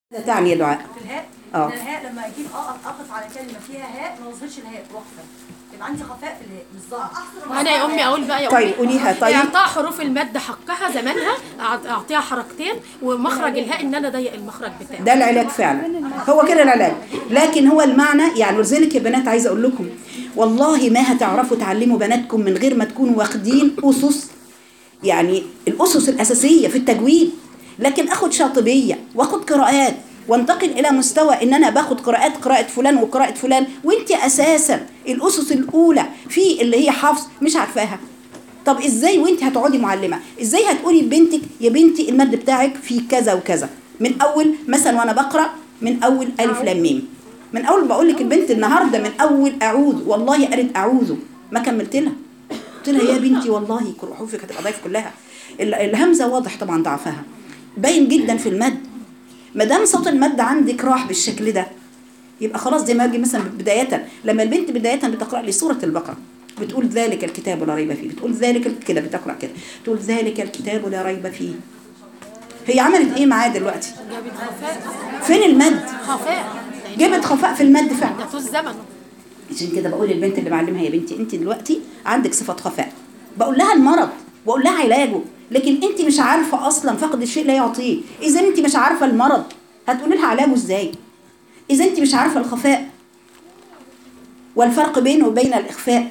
ماذا تعني يا دعاء في الهاء آه. إن الهاء لما اجيب اقف اقف على كلمه فيها هاء ما اوصلش الهاء واقفه يبقى عندي خفاء في الهاء بالظبط وانا يا امي اقول بقى يا امي طيب قوليها طيب اعطاء حروف المد حقها زمانها أع- اعطيها حركتين ومخرج الهاء ان انا اضيق المخرج بتاعه ده العلاج فعلا هو كده العلاج لكن هو المعنى يعني ولذلك يا بنات عايزه اقول لكم والله ما هتعرفوا تعلموا بناتكم من غير ما تكونوا واخدين اسس يعني الاسس الاساسيه في التجويد لكن اخد شاطبيه واخد قراءات وانتقل الى مستوى ان انا باخد قراءات قراءه فلان وقراءه فلان وانت اساسا الاسس الاولى في اللي هي حفظ مش عارفاها طب ازاي وانت هتقعدي معلمه ازاي هتقولي لبنتك يا بنتي المد بتاعك في كذا وكذا من اول مثلا وانا بقرا من اول الف لام ميم من اول بقول لك البنت النهارده من اول اعوذ والله قالت اعوذ ما كملت لها قلت لها يا بنتي والله كل حروفك هتبقى ضعيف كلها ال- الهمزه واضح طبعا ضعفها باين جدا في المد ما دام صوت المد عندك راح بالشكل ده يبقى خلاص زي ما اجي مثلا بدايه لما البنت بدايه بتقرا لي سوره البقره بتقول ذلك الكتاب لا ريب فيه بتقول ذلك ال- كده بتقرا كده تقول ذلك الكتاب لا ريب فيه هي عملت ايه معاه دلوقتي جابت خفاء فين المد خفاء جابت خفاء في المد فعلا ده طول زمنه عشان كده بقول للبنت اللي بعلمها يا بنتي انت دلوقتي عندك صفه خفاء بقول لها المرض واقول لها علاجه لكن انت مش عارفه اصلا فقد الشيء لا يعطيه اذا انت مش عارفه المرض هتقولي لها علاجه ازاي اذا انت مش عارفه الخفاء والفرق بينه وبين الاخفاء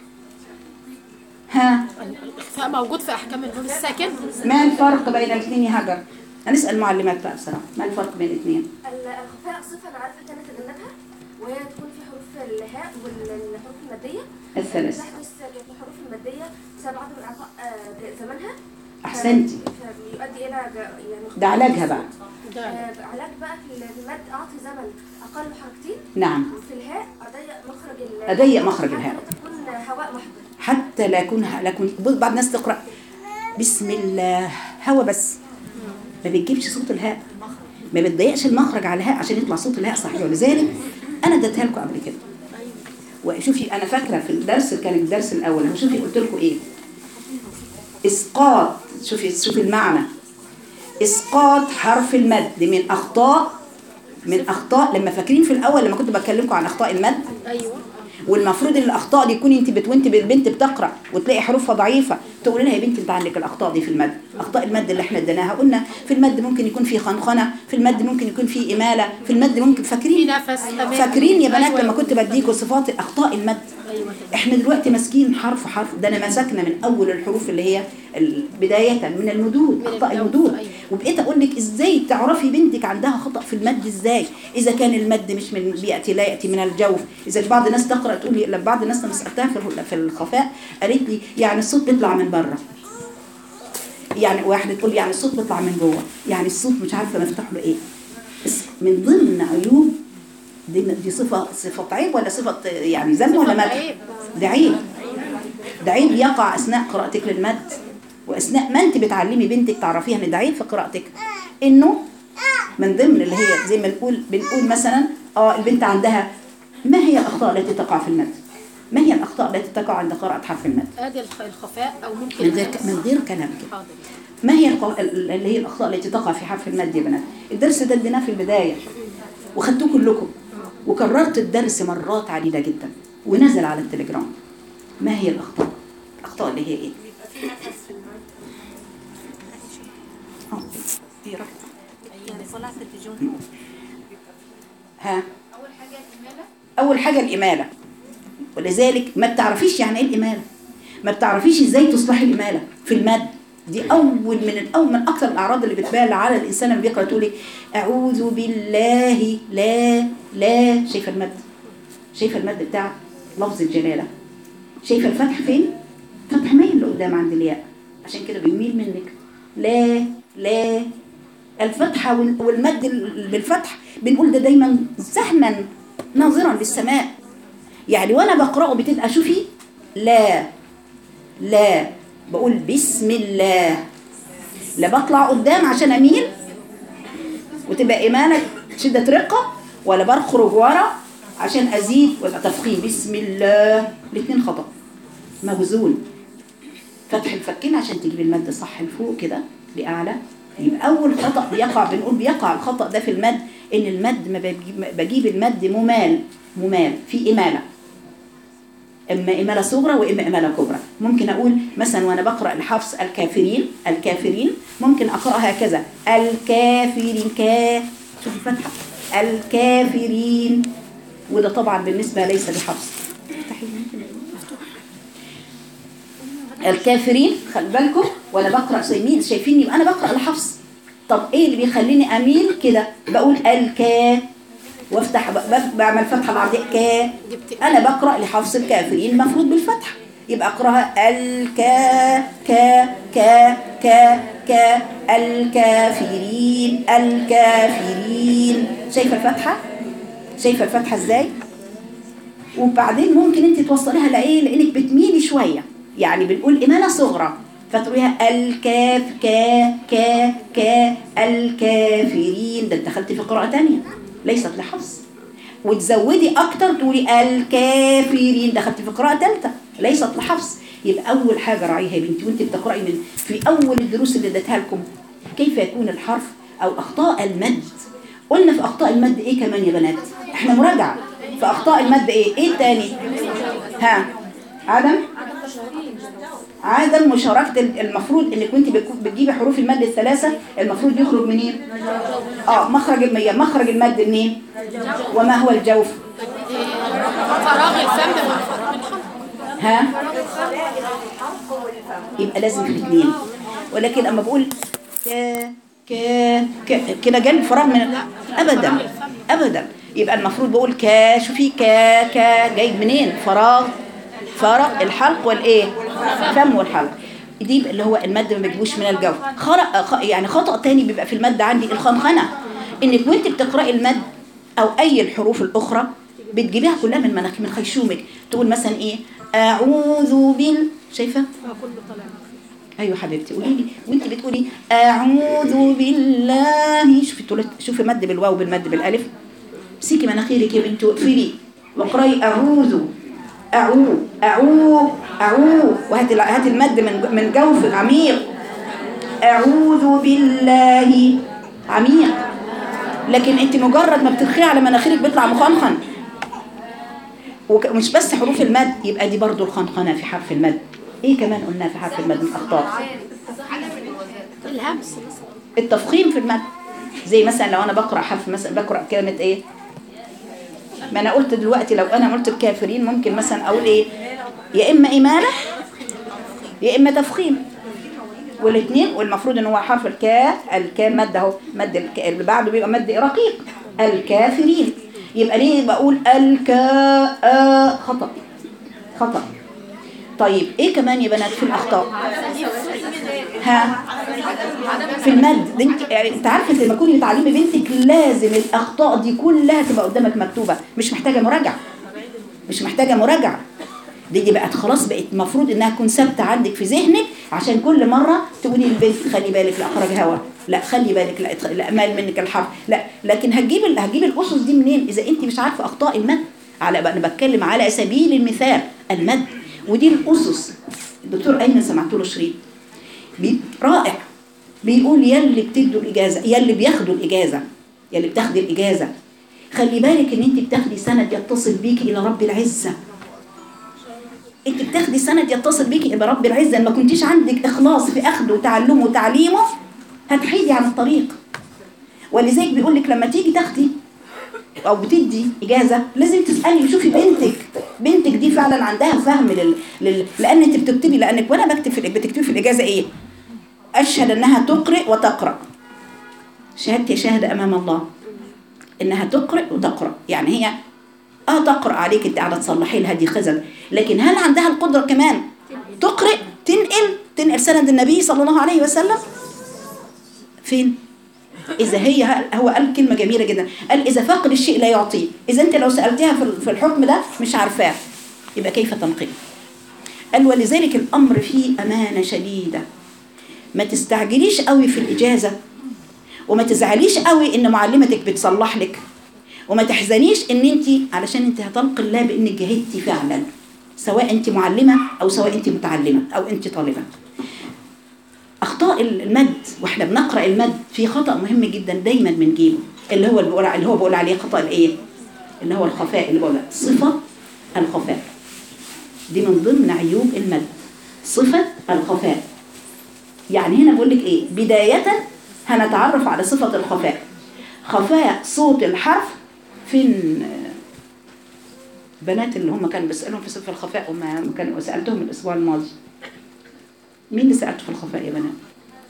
ها الاخفاء موجود في احكام النون الساكن ما الفرق بين الاثنين يا هاجر هنسال معلمات بقى بصراحه ما الفرق بين الاثنين الخفاء صفة أنا عارفة كانت أدلتها وهي تكون في حروف الهاء والحروف المادية الثلاث تحدث الحروف المادية سبعة من إعطاء آه، زمنها احسنتي فبيؤدي إلى ج- يعني ده علاجها بقى ده آه، علاج بقى في المد أعطي زمن أقل حركتين نعم وفي الهاء أضيق مخرج ال أضيق مخرج حتى الهاء. لا تكون هواء محضر حتى لا يكون لا يكون بص بعض الناس تقرا بسم الله هوا بس ما بتجيبش صوت الهاء ما بتضيقش المخرج على الهاء عشان يطلع صوت الهاء صحيح ولذلك انا اديتها لكم قبل كده وشوفي انا فاكره في الدرس كان الدرس الاول أهو شوفي قلت لكم ايه اسقاط شوفي شوفي المعنى اسقاط حرف المد من اخطاء من اخطاء لما فاكرين في الاول لما كنت بكلمكم عن اخطاء المد ايوه والمفروض ان الاخطاء دي يكون انت بت وانت البنت بتقرا وتلاقي حروفها ضعيفه تقول لها يا بنتي انت عندك الاخطاء دي في المد اخطاء المد اللي احنا اديناها قلنا في المد ممكن يكون في خنخنه في المد ممكن يكون في اماله في المد ممكن في فاكرين نفس أمان. فاكرين يا بنات أيوة. لما كنت بديكوا صفات اخطاء المد ايوه احنا دلوقتي ماسكين حرف حرف ده انا مسكنا من اول الحروف اللي هي ال- بدايه من المدود من اخطاء الجوف، المدود أيوة. وبقيت اقول لك ازاي تعرفي بنتك عندها خطا في المد ازاي اذا كان المد مش من بياتي لا ياتي من الجوف اذا بعض الناس تقرا تقول لي بعض الناس لما سالتها في ال- في الخفاء قالت لي يعني الصوت بيطلع من بره يعني واحده تقول لي يعني الصوت بيطلع من جوه يعني الصوت مش عارفه مفتوح له ايه بس من ضمن عيوب دي, دي صفه صفه عيب ولا صفه يعني ذم ولا صفة مدح عيب. ده عيب ده عيب يقع اثناء قراءتك للمد واثناء ما انت بتعلمي بنتك تعرفيها ان ده عيب في قراءتك انه من ضمن اللي هي زي ما نقول بنقول مثلا اه البنت عندها ما هي الاخطاء التي تقع في المد ما هي الاخطاء التي تقع عند قراءه حرف المد ادي الخ- الخفاء او ممكن من غير النفس. من غير كلام كده حاضر ما هي الق- ال- اللي هي الاخطاء التي تقع في حرف المد يا بنات الدرس ده اديناه في البدايه وخدتوه كلكم وكررت الدرس مرات عديده جدا ونزل على التليجرام ما هي الاخطاء الاخطاء اللي هي ايه اه ايه رأيك؟ يعني صلاة التلفزيون ها اول حاجه الاماله ولذلك ما بتعرفيش يعني ايه الاماله ما بتعرفيش ازاي تصلحي الاماله في المد دي اول من الاول من اكثر الاعراض اللي بتبان على الانسان لما بيقرا تقولي اعوذ بالله لا لا شايفه المد شايفه المد بتاع لفظ الجلاله شايفه الفتح فين فتح مايل لقدام عند الياء عشان كده بيميل منك لا لا الفتحة وال- والمد ال- بالفتح بنقول ده دايما سهما ناظرا للسماء يعني وانا بقرأه بتبقى شوفي لا لا بقول بسم الله لا بطلع قدام عشان اميل وتبقى إمالة شدة رقة ولا بخرج ورا عشان أزيد ويبقى تفخيم بسم الله الاثنين خطأ موزون فتح الفكين عشان تجيب المد صح لفوق كده لأعلى يبقى اول خطا بيقع بنقول بيقع الخطا ده في المد ان المد ما بجيب, ما بجيب المد ممال ممال في اماله اما اماله صغرى واما اماله كبرى ممكن اقول مثلا وانا بقرا لحفص الكافرين الكافرين ممكن اقراها هكذا الكافرين كا شوف الفتحه الكافرين وده طبعا بالنسبه ليس لحفص افتحي ممكن الكافرين خلي بالكم وانا بقرا سيمين شايفيني انا بقرا لحفص طب ايه اللي بيخليني اميل كده بقول الكا وافتح ب- ب- بعمل فتحه بعد كا انا بقرا لحفص الكافرين المفروض بالفتح يبقى اقراها الكا كا كا كا كا الكافرين الكافرين شايفه الفتحه شايفه الفتحه ازاي وبعدين ممكن انت توصليها لايه لانك بتميلي شويه يعني بنقول اماله صغرى فتقوليها الكاف كا كا كا الكافرين ده انت دخلتي في قراءه تانية ليست لحفص وتزودي اكتر تقولي الكافرين دخلتي في قراءه ثالثه ليست لحفص يبقى اول حاجه راعيها يا بنتي وانت بتقراي من في اول الدروس اللي اديتها لكم كيف يكون الحرف او اخطاء المد قلنا في اخطاء المد ايه كمان يا بنات احنا مراجعه في اخطاء المد ايه ايه التاني ها عدم عدم مشاركة ال- المفروض انك وانت بتكو- بتجيبي حروف المد الثلاثة المفروض يخرج منين؟ اه مخرج المية مخرج المد منين؟ وما هو الجوف؟ فراغ الفم من فراغ الحلق ها؟ يبقى لازم في الاثنين ولكن اما بقول كا كا كا كده جاي الفراغ من ابدا ابدا يبقى المفروض بقول كا شوفي كا كا جاي منين فراغ فراغ الحلق والايه فم والحلق دي اللي هو المد ما بيجيبوش من الجو خرق خ- يعني خطأ تاني بيبقى في المد عندي الخنخنة انك وانت بتقرأي المد او اي الحروف الاخرى بتجيبيها كلها من مناخ من خيشومك تقول مثلا ايه اعوذ بال شايفه ايوه حبيبتي قولي لي وانت بتقولي اعوذ بالله شوفي تقولي شوفي مد بالواو بالمد بالالف امسكي مناخيرك يا بنت واقفلي واقراي اعوذ اعو اعو اعو وهاتي هاتي المد من من جوف عميق اعوذ بالله عميق لكن انت مجرد ما بتدخلي على مناخيرك بيطلع مخنخن وك- ومش بس حروف المد يبقى دي برضو الخنخنه في حرف المد ايه كمان قلنا في حرف المد من اخطاء الهمس مثلا التفخيم في المد زي مثلا لو انا بقرا حرف مثلا بقرا كلمه ايه ما انا قلت دلوقتي لو انا قلت الكافرين ممكن مثلا اقول ايه يا اما اماله يا اما تفخيم والاثنين والمفروض ان هو حرف الكاف الكاف مد اهو مد الك... اللي بعده بيبقى مد رقيق الكافرين يبقى ليه بقول الكا خطا خطا طيب ايه كمان يا بنات في الاخطاء ها في المد بنت يعني انت عارفه لما تكوني بتعلمي بنتك لازم الاخطاء دي كلها تبقى قدامك مكتوبه مش محتاجه مراجعه مش محتاجه مراجعه دي, دي بقت خلاص بقت المفروض انها تكون ثابته عندك في ذهنك عشان كل مره تقولي للبنت خلي بالك لا اخرج هوا لا خلي بالك لا اتخ- لا مال منك الحرف لا لكن هتجيب ال- هتجيب الاسس دي منين اذا انت مش عارفه اخطاء المد على انا بتكلم على سبيل المثال المد ودي الاسس الدكتور ايمن سمعت له شريط بي- رائع بيقول يلي بتدوا الاجازه يلي بياخدوا الاجازه يلي بتاخدي الاجازه خلي بالك ان انت بتاخدي سند يتصل بيكي الى رب العزه انت بتاخدي سند يتصل بيكي الى رب العزه ما كنتيش عندك اخلاص في اخده وتعلمه وتعليمه هتحيدي عن الطريق ولذلك بيقول لك لما تيجي تاخدي او بتدي اجازه لازم تسالي وشوفي بنتك بنتك دي فعلا عندها فهم لل... لل... لان انت بتكتبي لانك وانا بكتب في بتكتبي في الاجازه ايه اشهد انها تقرئ وتقرا شهادتي شهاده امام الله انها تقرئ وتقرا يعني هي اه تقرا عليك انت قاعده تصلحي لها دي خزل لكن هل عندها القدره كمان تقرئ تنقل تنقل سند النبي صلى الله عليه وسلم فين إذا هي هو قال كلمة جميلة جدا قال إذا فاقد الشيء لا يعطيه إذا أنت لو سألتها في في الحكم ده مش عارفاه يبقى كيف تنقل قال ولذلك الأمر فيه أمانة شديدة ما تستعجليش قوي في الإجازة وما تزعليش قوي إن معلمتك بتصلح لك وما تحزنيش إن أنت علشان أنت هتلقي الله بإنك جهدتي فعلا سواء أنت معلمة أو سواء أنت متعلمة أو أنت طالبة اخطاء المد واحنا بنقرا المد في خطا مهم جدا دايما بنجيبه اللي هو اللي بقول اللي هو بقول عليه خطا الايه اللي هو الخفاء اللي بقول صفه الخفاء دي من ضمن عيوب المد صفه الخفاء يعني هنا بقول لك ايه بدايه هنتعرف على صفه الخفاء خفاء صوت الحرف فين بنات اللي هم كانوا بيسالهم في صفه الخفاء وما كانوا سالتهم الاسبوع الماضي مين اللي سألته في الخفاء يا بنات؟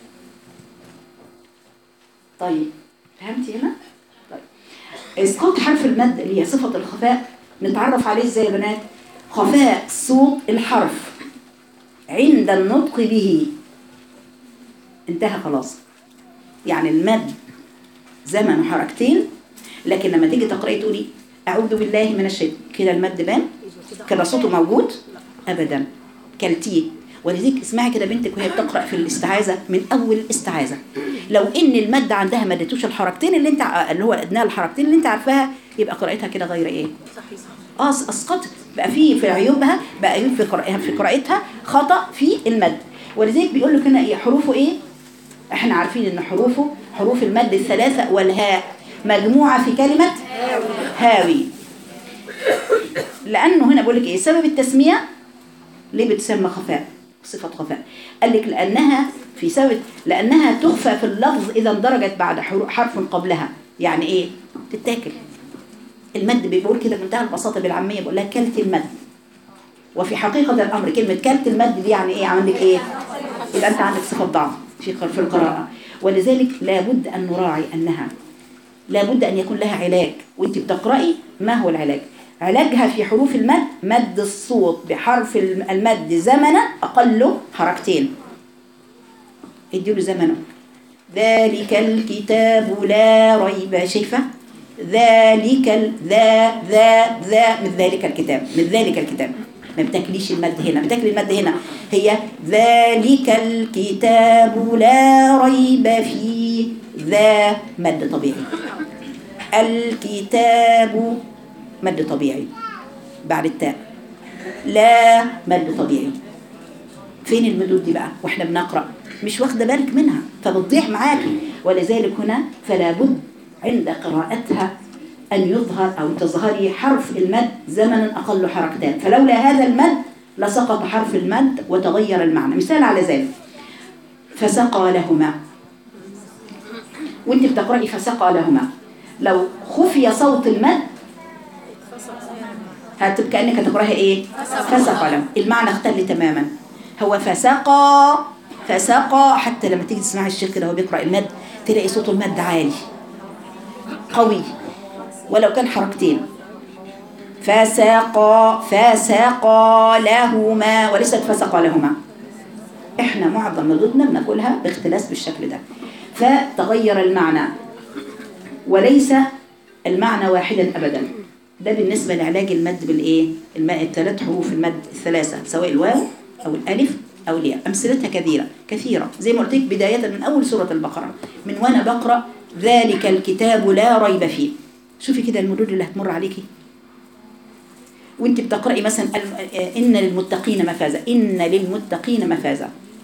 طيب فهمتي هنا؟ طيب اسقاط حرف المد اللي هي صفة الخفاء نتعرف عليه ازاي يا بنات؟ خفاء صوت الحرف عند النطق به انتهى خلاص يعني المد زمن حركتين لكن لما تيجي تقرأي تقولي أعوذ بالله من الشيطان كده المد بان كده صوته موجود أبدا كالتيه ولذلك اسمعي كده بنتك وهي بتقرأ في الاستعاذة من أول الاستعاذة لو إن المادة عندها ما اديتوش الحركتين اللي انت ع- اللي هو أدنى الحركتين اللي انت عارفاها يبقى قراءتها كده غير ايه؟ اه أس- اسقطت بقى في في عيوبها بقى عيوب في قراءتها في قراءتها خطأ في المد ولذلك بيقول لك هنا ايه حروفه ايه؟ احنا عارفين ان حروفه حروف المد الثلاثة والهاء مجموعة في كلمة هاوي لأنه هنا بقول لك ايه سبب التسمية ليه بتسمى خفاء صفة خفاء قال لك لأنها في سبب لأنها تخفى في اللفظ إذا اندرجت بعد حرو- حرف قبلها يعني إيه تتاكل المد بيقول كده بمنتهى البساطة بالعامية بقول لها كلت المد وفي حقيقة الأمر كلمة كلت المد دي يعني إيه عندك إيه يبقى أنت عندك صفة ضعف في قر- في القراءة ولذلك لابد أن نراعي أنها لابد أن يكون لها علاج وانت بتقرأي ما هو العلاج علاجها في حروف المد مد الصوت بحرف الم- المد زمنا أقله حركتين اديله زمنه ذلك الكتاب لا ريب شايفة ذلك ال- ذا ذا ذا من ذلك الكتاب من ذلك الكتاب ما بتاكليش المد هنا بتاكلي المد هنا هي ذلك الكتاب لا ريب فيه ذا مد طبيعي الكتاب مد طبيعي بعد التاء لا مد طبيعي فين المدود دي بقى واحنا بنقرا مش واخده بالك منها فبتضيع معاكي ولذلك هنا فلا بد عند قراءتها ان يظهر او تظهري حرف المد زمنا اقل حركتان فلولا هذا المد لسقط حرف المد وتغير المعنى مثال على ذلك فسقى لهما وانت بتقرأي فسقى لهما لو خفي صوت المد هتبقى كأنك هتقرأها ايه فسقى لهم المعنى اختل تماما هو فسقى فسقى حتى لما تيجي تسمعي الشيخ كده وهو بيقرأ المد تلاقي صوت المد عالي قوي ولو كان حركتين فسقى فسقى لهما وليست فسقى لهما احنا معظم ردودنا بنقولها باختلاس بالشكل ده فتغير المعنى وليس المعنى واحدا ابدا ده بالنسبه لعلاج المد بالايه الماء الثلاث حروف المد الثلاثه سواء الواو او الالف او الياء امثلتها كثيره كثيره زي ما قلت لك بدايه من اول سوره البقره من وانا بقرا ذلك الكتاب لا ريب فيه شوفي كده المدود اللي هتمر عليكي وانت بتقراي مثلا الم- آه، ان للمتقين مفازا ان للمتقين مفازا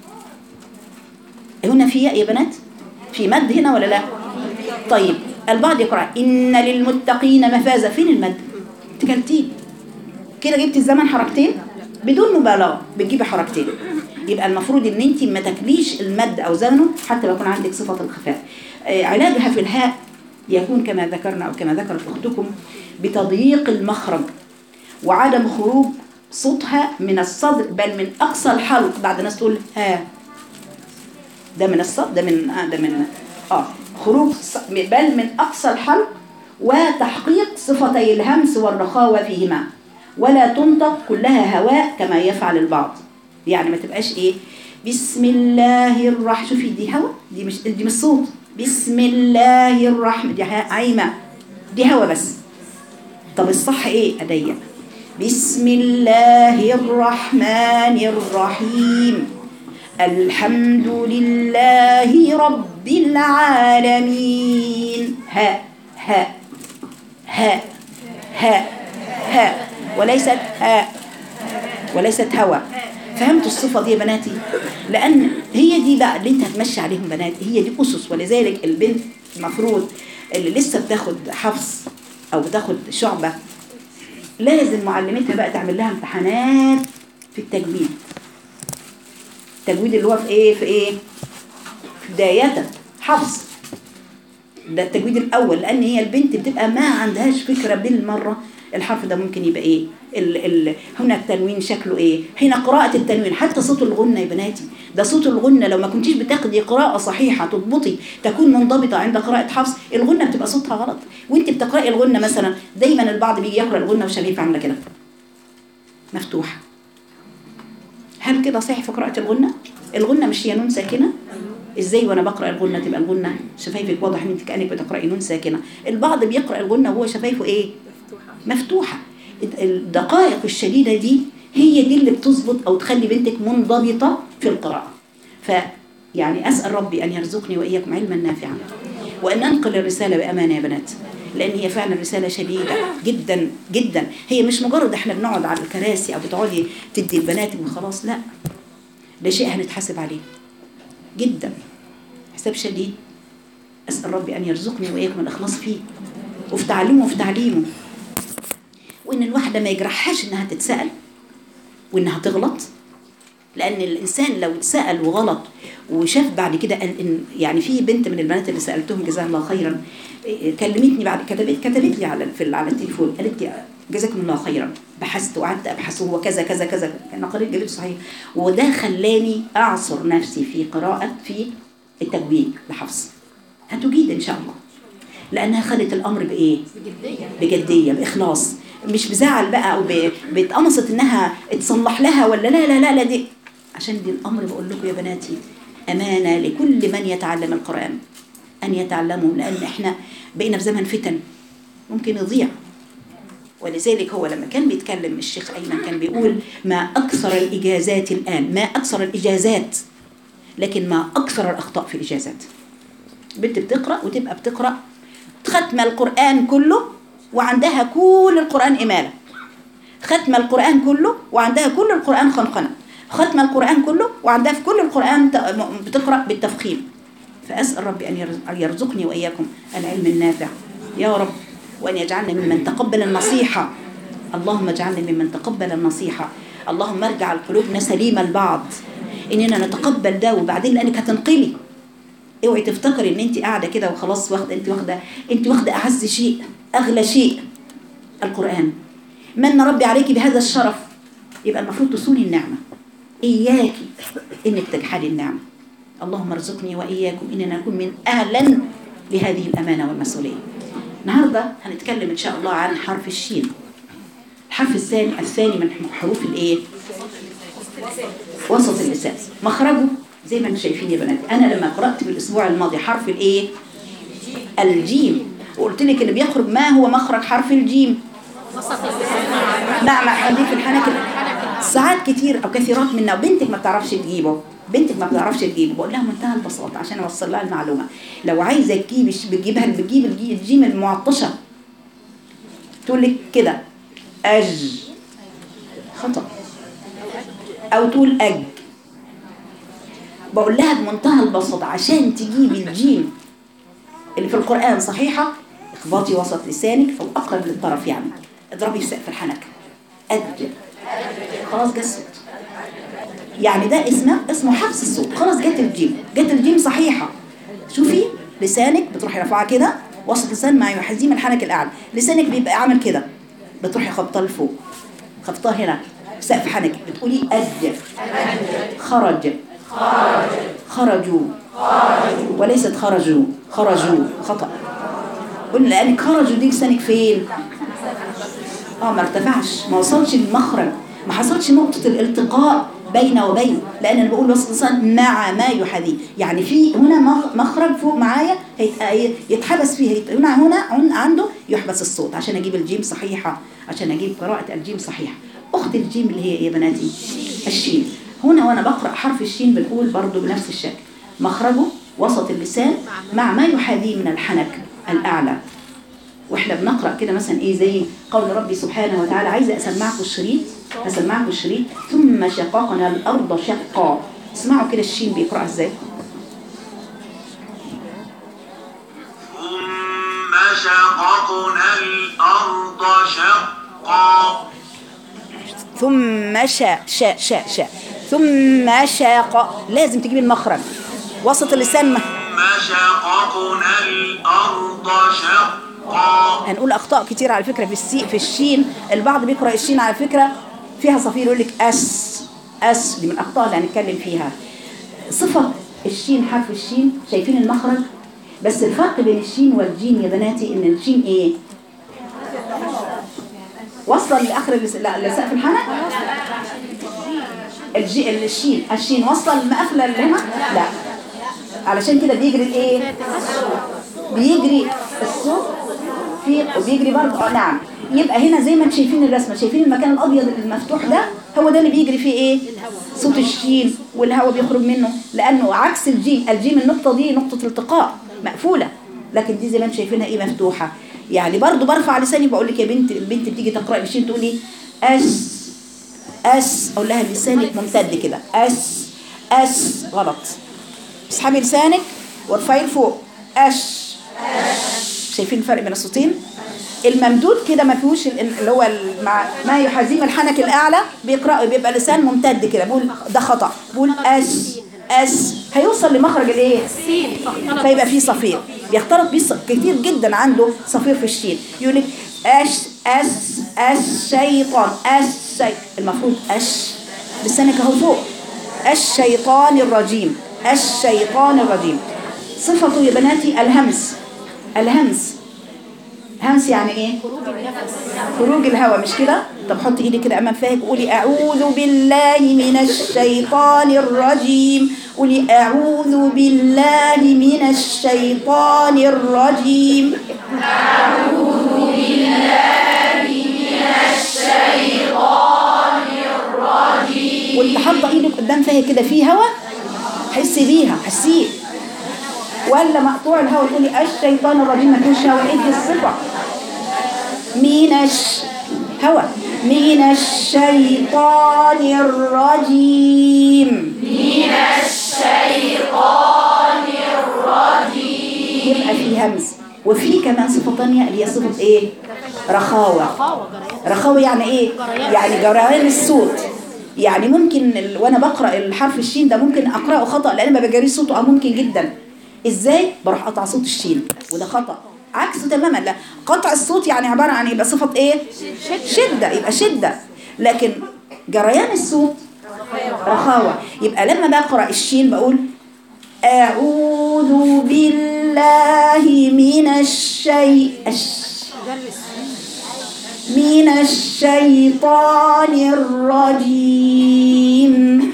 هنا في ياء يا بنات في مد هنا ولا لا طيب البعض يقرا ان للمتقين مفازا فين المد تكلتين كده جبت الزمن حركتين بدون مبالغه بتجيبي حركتين يبقى المفروض ان انت ما تاكليش المد او زمنه حتى لو يكون عندك صفه الخفاء آه، علاجها في الهاء يكون كما ذكرنا او كما ذكرت اختكم بتضييق المخرج وعدم خروج صوتها من الصدر بل من اقصى الحلق بعد الناس تقول ها ده من الصدر ده من آه ده من اه خروج ص- بل من اقصى الحلق وتحقيق صفتي الهمس والرخاوه فيهما ولا تنطق كلها هواء كما يفعل البعض يعني ما تبقاش ايه بسم الله الرحمن شوفي دي هوا دي مش دي مش صوت بسم الله الرحمن دي ها- عايمه دي هوا بس طب الصح ايه اضيق بسم الله الرحمن الرحيم الحمد لله رب العالمين هاء هاء هاء هاء هاء وليست هاء وليست هوى فهمتوا الصفة دي يا بناتي لان هي دي بقى اللي انت هتمشي عليهم بنات هي دي اسس ولذلك البنت المفروض اللي لسه بتاخد حفظ او بتاخد شعبه لازم معلمتها بقى تعمل لها امتحانات في التجويد التجويد اللي هو في ايه في ايه في بداية حفظ ده التجويد الاول لان هي البنت بتبقى ما عندهاش فكره بالمره الحرف ده ممكن يبقى ايه ال ال هنا التنوين شكله ايه هنا قراءة التنوين حتى صوت الغنة يا بناتي ده صوت الغنة لو ما كنتيش بتاخدي قراءة صحيحة تضبطي تكون منضبطة عند قراءة حفص الغنة بتبقى صوتها غلط وانت بتقرأي الغنة مثلا دايما البعض بيجي يقرأ الغنة وشفايف عاملة كده مفتوحة هل كده صحيح في قراءة الغنة الغنة مش هي نون ساكنة ازاي وانا بقرا الغنه تبقى الغنه شفايفك واضح ان انت كانك بتقراي نون ساكنه البعض بيقرا الغنه وهو شفايفه ايه مفتوحه الدقائق الشديده دي هي دي اللي بتظبط او تخلي بنتك منضبطه في القراءه ف يعني اسال ربي ان يرزقني واياكم علما نافعا وان انقل الرساله بامانه يا بنات لان هي فعلا رساله شديده جدا جدا هي مش مجرد احنا بنقعد على الكراسي او بتقعدي تدي البنات وخلاص لا ده شيء هنتحاسب عليه جدا حساب شديد أسأل ربي أن يرزقني وإياكم الإخلاص فيه وفي تعليمه وفي تعليمه وإن الواحدة ما يجرحهاش إنها تتسأل وإنها تغلط لأن الإنسان لو اتسأل وغلط وشاف بعد كده قال إن يعني في بنت من البنات اللي سألتهم جزاها الله خيرا كلمتني بعد كتبت كتبت لي على في على التليفون قالت لي جزاكم الله خيرا بحثت وقعدت ابحث هو كذا كذا كذا انا قريت جبت صحيح وده خلاني اعصر نفسي في قراءه في التجويد لحفظ هتجيد ان شاء الله لانها خدت الامر بايه بجديه باخلاص مش بزعل بقى او ب- باتقمصت انها تصلح لها ولا لا لا لا لا دي عشان دي الامر بقول لكم يا بناتي امانه لكل من يتعلم القران ان يتعلموا لان احنا بقينا في زمن فتن ممكن يضيع ولذلك هو لما كان بيتكلم الشيخ أيمن كان بيقول ما أكثر الإجازات الآن ما أكثر الإجازات لكن ما أكثر الأخطاء في الإجازات بنت بتقرأ وتبقى بتقرأ ختم القرآن كله وعندها كل القرآن إمالة ختم القرآن كله وعندها كل القرآن خنقنة ختم القرآن كله وعندها في كل القرآن ت- م- بتقرأ بالتفخيم فأسأل ربي أن يرز- أن يرزقني وإياكم العلم النافع يا رب وأن يجعلني ممن تقبل النصيحة اللهم اجعلني ممن تقبل النصيحة اللهم ارجع قلوبنا سليمة لبعض إننا نتقبل ده وبعدين لأنك هتنقلي اوعي تفتكري ان انت قاعده كده وخلاص واخده انت واخده انت واخده اعز شيء اغلى شيء القران من ربي عليك بهذا الشرف يبقى المفروض تصوني النعمه اياكي انك تجحدي النعمه اللهم ارزقني واياكم اننا نكون من اهلا لهذه الامانه والمسؤوليه النهارده هنتكلم ان شاء الله عن حرف الشين الحرف الثاني الثاني من حروف الايه وسط اللسان مخرجه زي ما انتم شايفين يا بنات انا لما قرات في الاسبوع الماضي حرف الايه الجيم وقلت لك اللي بيخرج ما هو مخرج حرف الجيم وسط اللسان مع مع حديث الحنك ساعات كتير او كثيرات منا بنتك ما بتعرفش تجيبه بنتك ما بتعرفش تجيبه بقول لها منتهى البساطه عشان اوصل لها المعلومه لو عايزه تجيبي بتجيبها بتجيب الجي- الجيم المعطشه تقول لك كده اج خطا او تقول اج بقول لها بمنتهى البساطه عشان تجيبي الجيم اللي في القرآن صحيحة اخبطي وسط لسانك أو أقرب للطرف يعني اضربي في سقف الحنك أد خلاص جت الصوت يعني ده اسمه اسمه حبس الصوت خلاص جت الجيم جت الجيم صحيحة شوفي لسانك بتروحي رافعاه كده وسط لسان مع حزيم الحنك الأعلى لسانك بيبقى عامل كده بتروحي خبطاه لفوق خبطاه هنا في سقف حنكك بتقولي أد خرج خرجوا وليست خرجوا خرجوا خطأ قلنا لأنك خرجوا دي لسانك فين اه ما ارتفعش ما وصلش المخرج ما حصلش نقطة الالتقاء بين وبين لأن أنا بقول وسط اللسان مع ما يحاذيه يعني في هنا مخ- مخرج فوق معايا هيت- يتحبس فيه هيت- هنا هنا عن- عنده يحبس الصوت عشان أجيب الجيم صحيحة عشان أجيب قراءة الجيم صحيحة أخت الجيم اللي هي إيه يا بناتي الشين هنا وأنا بقرأ حرف الشين بنقول برضو بنفس الشكل مخرجه وسط اللسان مع ما يحاذيه من الحنك الأعلى واحنا بنقرا كده مثلا ايه زي قول ربي سبحانه وتعالى عايزه اسمعكم الشريط اسمعكم الشريط ثم شققنا الارض شقا اسمعوا كده الشين بيقرأ ازاي ثم شققنا الأرض شقا ثم شاء شاء شاء شاء ثم شاق لازم تجيب المخرج وسط اللسان ما. ثم شققنا الأرض شقا هنقول اخطاء كتير على فكره في السي في الشين البعض بيقرا الشين على فكره فيها صفير يقول لك اس اس دي من الاخطاء اللي هنتكلم فيها صفه الشين حرف الشين شايفين المخرج بس الفرق بين الشين والجيم يا بناتي ان الشين ايه وصل لاخر اللس- لا لسقف الحنك الجي الشين الشين وصل المقفله اللي هنا لا علشان كده بيجري الايه بيجري الصوت في وبيجري برضه اه نعم يبقى هنا زي ما انتم شايفين الرسمه شايفين المكان الابيض المفتوح ده هو ده اللي بيجري فيه ايه صوت الشين والهواء بيخرج منه لانه عكس الجيم الجيم النقطه دي نقطه التقاء مقفوله لكن دي زي ما انتم شايفينها ايه مفتوحه يعني برضه برفع لساني بقول لك يا بنت البنت بتيجي تقرا الشين تقول لي اس اس اقول لها لسانك ممتد كده اس اس غلط اسحبي لسانك وارفعي لفوق اش شايفين الفرق بين الصوتين الممدود كده ما فيهوش ال- اللي هو ال- مع ما يحازيم الحنك الاعلى بيقرا بيبقى لسان ممتد كده بقول ده خطا بقول اس اس هيوصل لمخرج الايه السين فاختلط فيبقى فيه صفير بيختلط بيه ص- كتير جدا عنده صفير في الشين يقول لك اش اس الشيطان الشي المفروض اش لسانك اهو فوق الشيطان الرجيم الشيطان الرجيم صفته يا بناتي الهمس الهمس همس يعني ايه خروج الهواء مش كده طب حط ايدك كده امام فاك قولي اعوذ بالله من الشيطان الرجيم قولي اعوذ بالله من الشيطان الرجيم وانت حاطه ايدك قدام فاك كده فيه هواء حسي بيها حسيه ولا مقطوع الهواء تقولي الشيطان الرجيم ما فيهوش هواء ادي الصفه من الش هوا من الشيطان الرجيم من الشيطان الرجيم يبقى في همس وفي كمان صفة تانية اللي هي صفة ايه رخاوة خاوة جريان رخاوة يعني ايه جريان. يعني جريان الصوت يعني ممكن ال... وانا بقرا الحرف الشين ده ممكن اقراه خطا لان ما بجريش صوته اه ممكن جدا ازاي بروح قطع صوت الشين وده خطا عكسه تماما لا قطع الصوت يعني عباره عن يبقى صفه ايه شده يبقى شده لكن جريان الصوت رخاوه يبقى لما بقرا الشين بقول اعوذ بالله من الشيء الش... من الشيطان الرجيم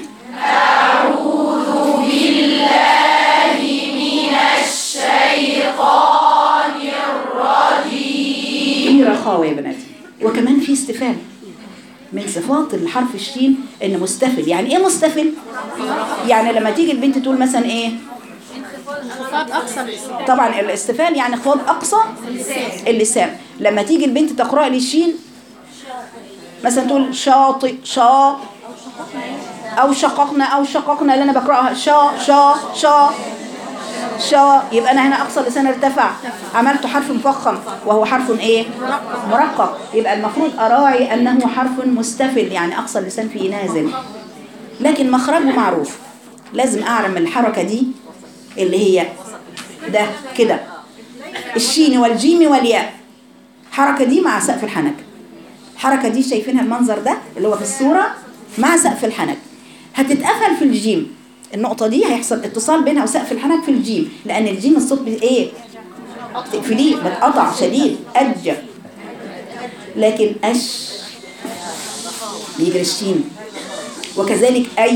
في رخاوة يا بناتي وكمان في استفال من صفات الحرف الشين ان مستفل يعني ايه مستفل يعني لما تيجي البنت تقول مثلا ايه انخفاض اقصى اللسان طبعا الاستفال يعني خفاض اقصى اللسان لما تيجي البنت تقرا لي الشين مثلا تقول شاطئ شا او شققنا او شققنا اللي انا بقراها شا شا شا شا يبقى انا هنا اقصى اللسان ارتفع عملت حرف مفخم وهو حرف ايه مرقق يبقى المفروض اراعي انه حرف مستفل يعني اقصى اللسان فيه نازل لكن مخرجه معروف لازم اعلم الحركه دي اللي هي ده كده الشين والجيم والياء الحركه دي مع سقف الحنك الحركه دي شايفينها المنظر ده اللي هو في الصوره مع سقف الحنك هتتقفل في الجيم النقطه دي هيحصل اتصال بينها وسقف الحنك في الجيم لان الجيم الصوت بي- ايه تقفليه بتقطع شديد اج لكن اش بيجري الشين وكذلك اي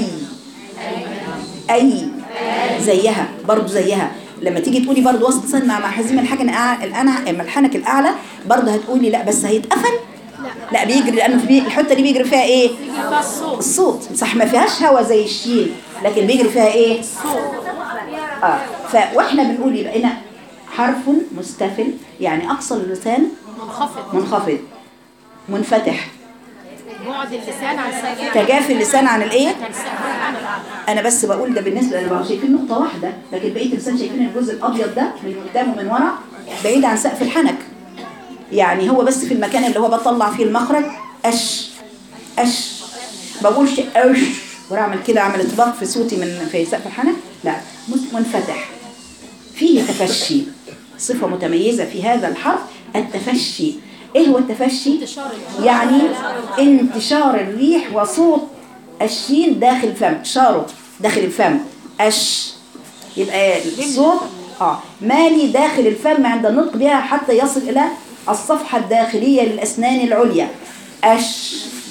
اي زيها برضو زيها لما تيجي تقولي برضو وسط لسان مع مع حزيم الحجن الأع- الأنع اما الحنك الاعلى برضو هتقولي لا بس هيتقفل لا بيجري لانه في الحته دي بيجري فيها ايه فيها الصوت الصوت صح ما فيهاش هوا زي الشين لكن بيجري فيها ايه اه ف واحنا بنقول يبقى هنا حرف مستفل يعني اقصى اللسان منخفض منخفض منفتح بعد اللسان عن سقف تجافي اللسان عن الايه انا بس بقول ده بالنسبه انا شايفين نقطه واحده لكن بقيه الانسان شايفين الجزء الابيض ده من قدام ومن ورا بعيد عن سقف الحنك يعني هو بس في المكان اللي هو بطلع فيه المخرج اش اش بقولش اش واعمل كده اعمل اطباق في صوتي من في سقف الحنك لا مس- منفتح فيه تفشي صفة متميزة في هذا الحرف التفشي ايه هو التفشي انتشار الهواء. يعني انتشار الريح وصوت الشين داخل الفم شاره داخل الفم اش يبقى الصوت اه مالي داخل الفم عند النطق بها حتى يصل الى الصفحة الداخلية للأسنان العليا أش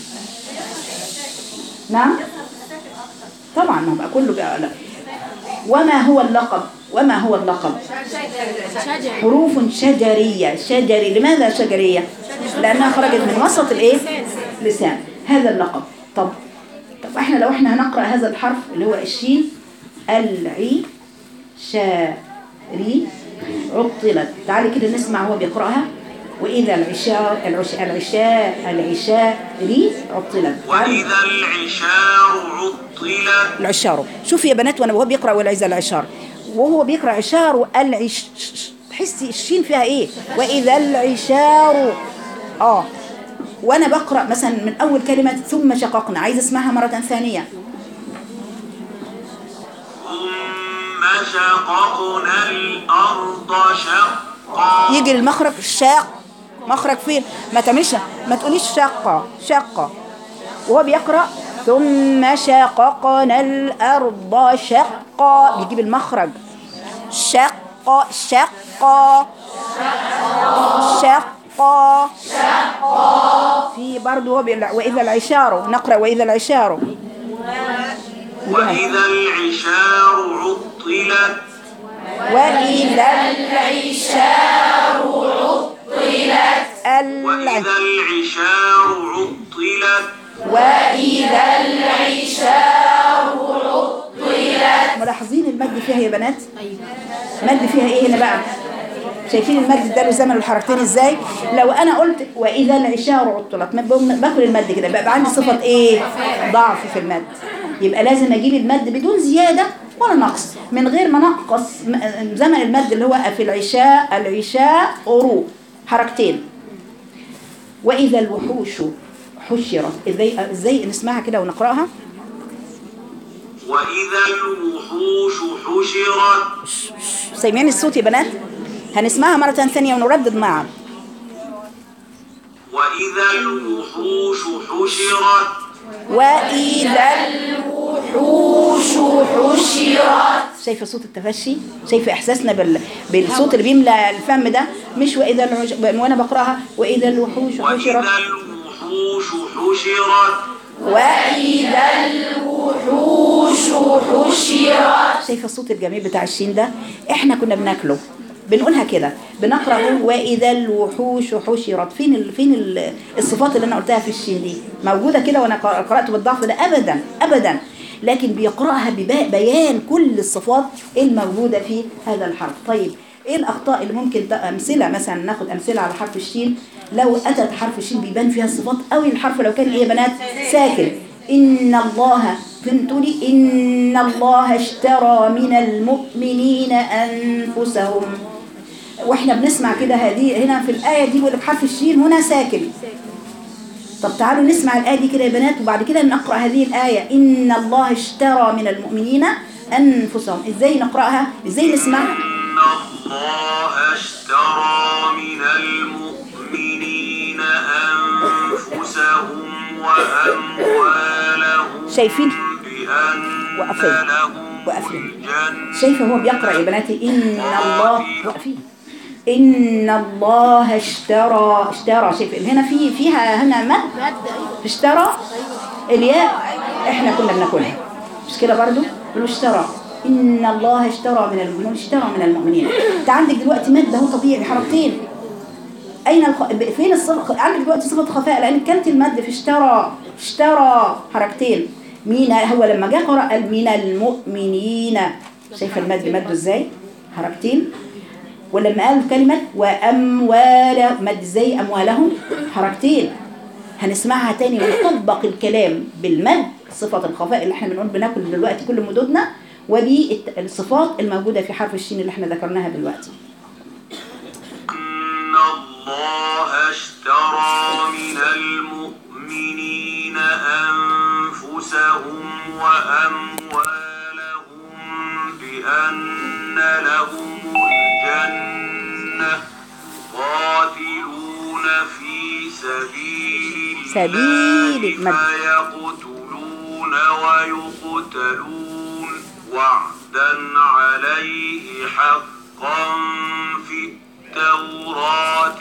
نعم طبعا ما هو بقى كله بقى لا وما هو اللقب وما هو اللقب شجر حروف شجرية شجري لماذا شجرية لأنها خرجت من وسط الإيه لسان هذا اللقب طب طب احنا لو احنا هنقرأ هذا الحرف اللي هو الشين العي شاري عطلت تعالي كده نسمع هو بيقرأها وإذا العشاء العشاء العشاء العشاء ري عطلت تعالي. وإذا العشار عطلت العشار شوفي يا بنات وانا وهو بيقرا والعز العشار وهو بيقرا عشار والعش تحسي الشين فيها ايه واذا العشار اه وانا بقرا مثلا من اول كلمه ثم شققنا عايزه اسمعها مره ثانيه ثم شققنا الأرض شقا يجي المخرج شاق مخرج فين ما تعملش ما تقوليش شقة شقة وهو بيقرأ ثم شققنا الأرض شقا بيجيب المخرج شقة شقة شقة في برضه هو بيقول وإذا العشار نقرأ وإذا العشار وإذا العشار عطلت وإذا العشار عطلت وإذا العشار عطلت وإذا العشار عطلت ملاحظين المد فيها يا بنات مد فيها ايه هنا بقى شايفين المد ده له زمن الحركتين ازاي لو انا قلت واذا العشار عطلت ما بقوم- باكل المد كده بقى عندي صفه ايه ضعف في المد يبقى لازم اجيب المد بدون زياده ولا نقص من غير ما نقص م- زمن المد اللي هو في العشاء العشاء غروب حركتين واذا الوحوش حشرت ازاي ازاي نسمعها كده ونقراها وإذا الوحوش حشرت سامعين الصوت يا بنات هنسمعها مرة ثانية ونردد معا وإذا الوحوش حشرت وإذا الوحوش حشرت شايفة صوت التفشي شايفة إحساسنا بال... بالصوت اللي بيملى الفم ده مش وإذا العش... وأنا بقراها وإذا الوحوش حشرت وإذا الوحوش حشرت وإذا الوحوش حشرت شايفة الصوت الجميل بتاع الشين ده احنا كنا بناكله بنقولها كده بنقرا نقول واذا الوحوش حشرت فين ال... فين ال... الصفات اللي انا قلتها في الشين دي موجوده كده وانا قر- قرات بالضعف ده ابدا ابدا لكن بيقراها ببيان كل الصفات الموجوده في هذا الحرف طيب ايه الاخطاء اللي ممكن ت- امثله مثلا ناخد امثله على حرف الشين لو اتت حرف الشين بيبان فيها الصفات قوي الحرف لو كان ايه يا بنات ساكن ان الله فهمتوا لي ان الله اشترى من المؤمنين انفسهم واحنا بنسمع كده هذه هنا في الايه دي بيقول لك حرف الشين هنا ساكن طب تعالوا نسمع الآية دي كده يا بنات وبعد كده نقرأ هذه الآية إن الله اشترى من المؤمنين أنفسهم إزاي نقرأها إزاي نسمعها إن الله اشترى من المؤمنين أنفسهم وأموالهم شايفين بأن وقفين. لهم وقفين. الجنة شايفة هو بيقرأ يا بناتي إن الله وقفين إن الله اشترى اشترى شايف هنا في فيها هنا مد مد ايوه اشترى الياء احنا كنا بناكلها مش كده برضو بيقولوا اشترى ان الله اشترى من المؤمنين اشترى من المؤمنين انت عندك دلوقتي مد اهو طبيعي حركتين اين الخ... ب- فين الصفه عندك دلوقتي صفه خفاء لان كانت المد في اشترى اشترى حركتين مين هو لما جه قرأ قال من المؤمنين شايفه المد مده ازاي حركتين ولما قال كلمة وأموال مد ازاي أموالهم حركتين هنسمعها تاني ونطبق الكلام بالمد صفة الخفاء اللي احنا بنقول بناكل دلوقتي كل مدودنا وبالصفات الموجودة في حرف الشين اللي احنا ذكرناها دلوقتي إن الله اشترى من المؤمنين أنفسهم وأموالهم بأن لهم الجنة قاتلون في سبيل سبيل الله المد. فيقتلون ويقتلون وعدا عليه حقا في التوراة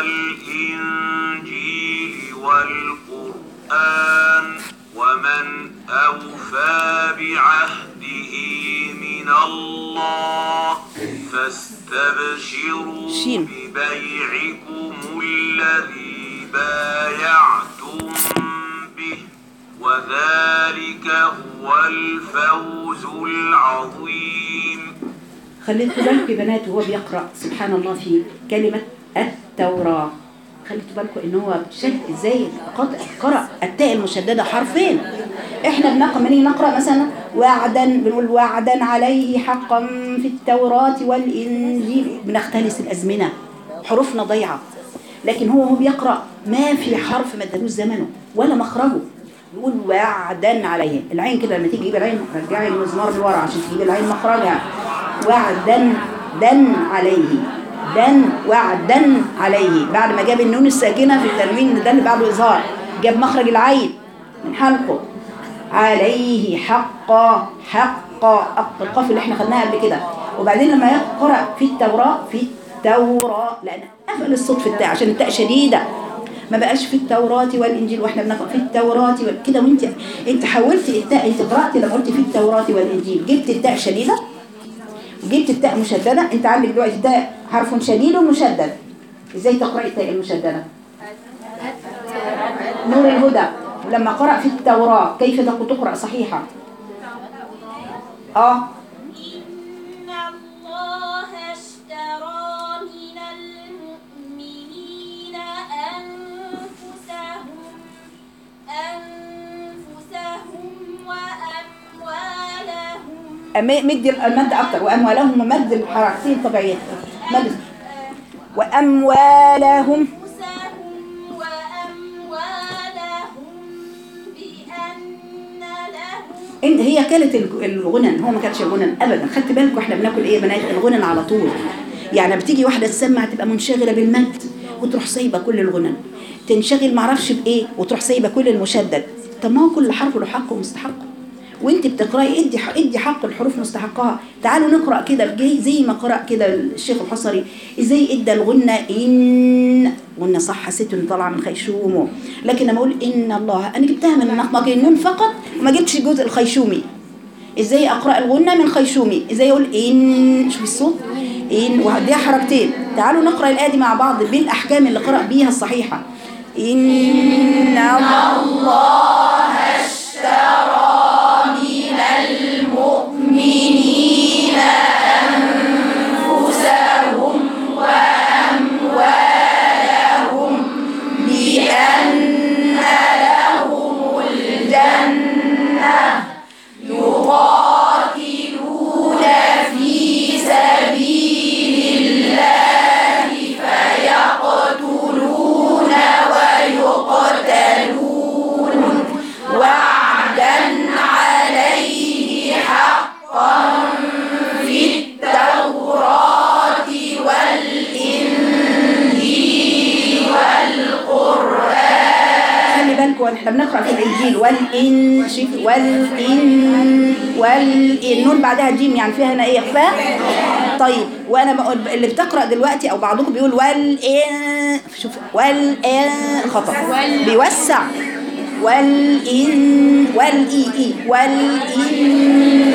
والإنجيل والقرآن ومن أوفى بعهده من الله فاستبشروا شين. ببيعكم الذي بايعتم به وذلك هو الفوز العظيم خليتوا بالكم يا بنات وهو بيقرأ سبحان الله في كلمة التوراة خليتوا بالكم ان هو شد ازاي قطع قرأ التاء المشددة حرفين احنا بنقرأ من نقرأ مثلا وعدا بنقول وعدا عليه حقا في التوراة والإنجيل بنختلس الأزمنة حروفنا ضيعة لكن هو هو بيقرأ ما في حرف ما ادالوش زمنه ولا مخرجه يقول وعدا عليه العين كده لما تيجي تجيب العين رجعي المزمار لورا عشان تجيب العين مخرجها وعدا دن عليه دن وعدا عليه بعد ما جاب النون الساكنه في التنوين ده اللي بعده اظهار جاب مخرج العين من حلقه عليه حقا حقا القاف اللي احنا خدناها قبل كده وبعدين لما يقرا في التوراه في التوراه لان قفل الصوت في التاء عشان التاء شديده ما بقاش في التوراة والإنجيل واحنا بنقرأ في التوراة وال... كده وانت انت حولتي التاء انت قرأتي لما قلت في التوراة والإنجيل جبت التاء شديدة جبت التاء مشددة انت عندك دلوقتي التاء حرف شديد ومشدد ازاي تقرأي التاء المشددة نور الهدى ولما قرأ في التوراة كيف تقرأ صحيحة اه إن الله اشترى من المؤمنين أنفسهم أنفسهم وأموالهم أما- مد المد أكتر وأموالهم ومد الحركتين طبيعية مد وأموالهم أنفسهم وأموالهم بأن لهم إن هي كانت الج- الغنن هو ما كانش الغنن ابدا خدت بالكم احنا بناكل ايه يا بنات الغنن على طول يعني بتيجي واحده تسمع تبقى منشغله بالمد وتروح سايبه كل الغنن تنشغل معرفش بايه وتروح سايبه كل المشدد طب ما هو كل حرف له حق ومستحق وانت بتقراي ادي حق ادي حق الحروف مستحقها تعالوا نقرا كده بجي زي ما قرا كده الشيخ الحصري ازاي ادى الغنه ان غنه صح حسيت ان طالعه من خيشومه لكن لما اقول ان الله انا جبتها من نقمه النون فقط وما جبتش الجزء الخيشومي ازاي اقرا الغنه من خيشومي ازاي اقول ان شوف الصوت ان وهديها حركتين تعالوا نقرا الايه دي مع بعض بالاحكام اللي قرا بيها الصحيحه ان الله خلي بالكم احنا بنقرا في الانجيل والان شوف والان والان نون بعدها جيم يعني فيها هنا ايه اخفاء طيب وانا بقول اللي بتقرا دلوقتي او بعضكم بيقول والان شوف والان خطا بيوسع والان والاي اي والانجيل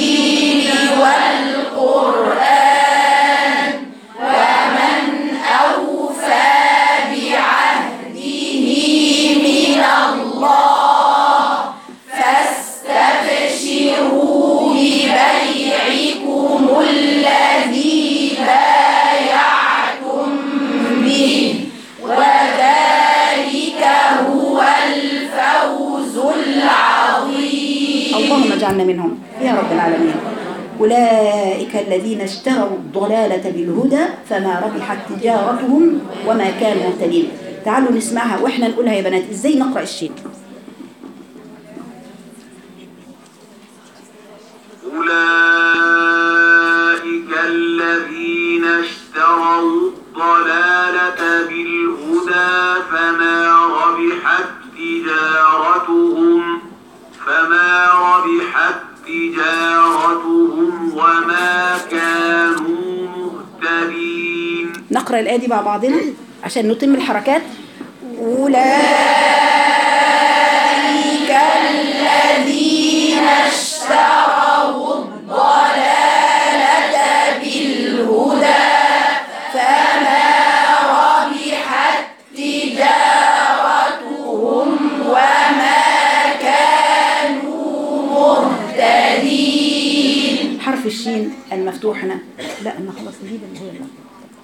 والقران ومن اوفى بعهده من الله فاستبشروا ببيعكم الذي بايعتم به وذلك هو الفوز العظيم واجعلنا منهم يا رب العالمين أولئك الذين اشتروا الضلالة بالهدى فما ربحت تجارتهم وما كانوا مهتدين تعالوا نسمعها واحنا نقولها يا بنات ازاي نقرأ الشين أولئك الذين اشتروا الضلالة بالهدى فما ربحت تجارتهم فما ربحت تجارتهم وما كانوا مهتدين نقرأ الآية دي مع بعضنا عشان نتم الحركات أولئك الذين اشتروا الضلالة بالهدى فما ربحت تجارتهم وما كانوا مهتدين حرف الشين المفتوح هنا لا انا خلاص نجيب اللي هو المفتوح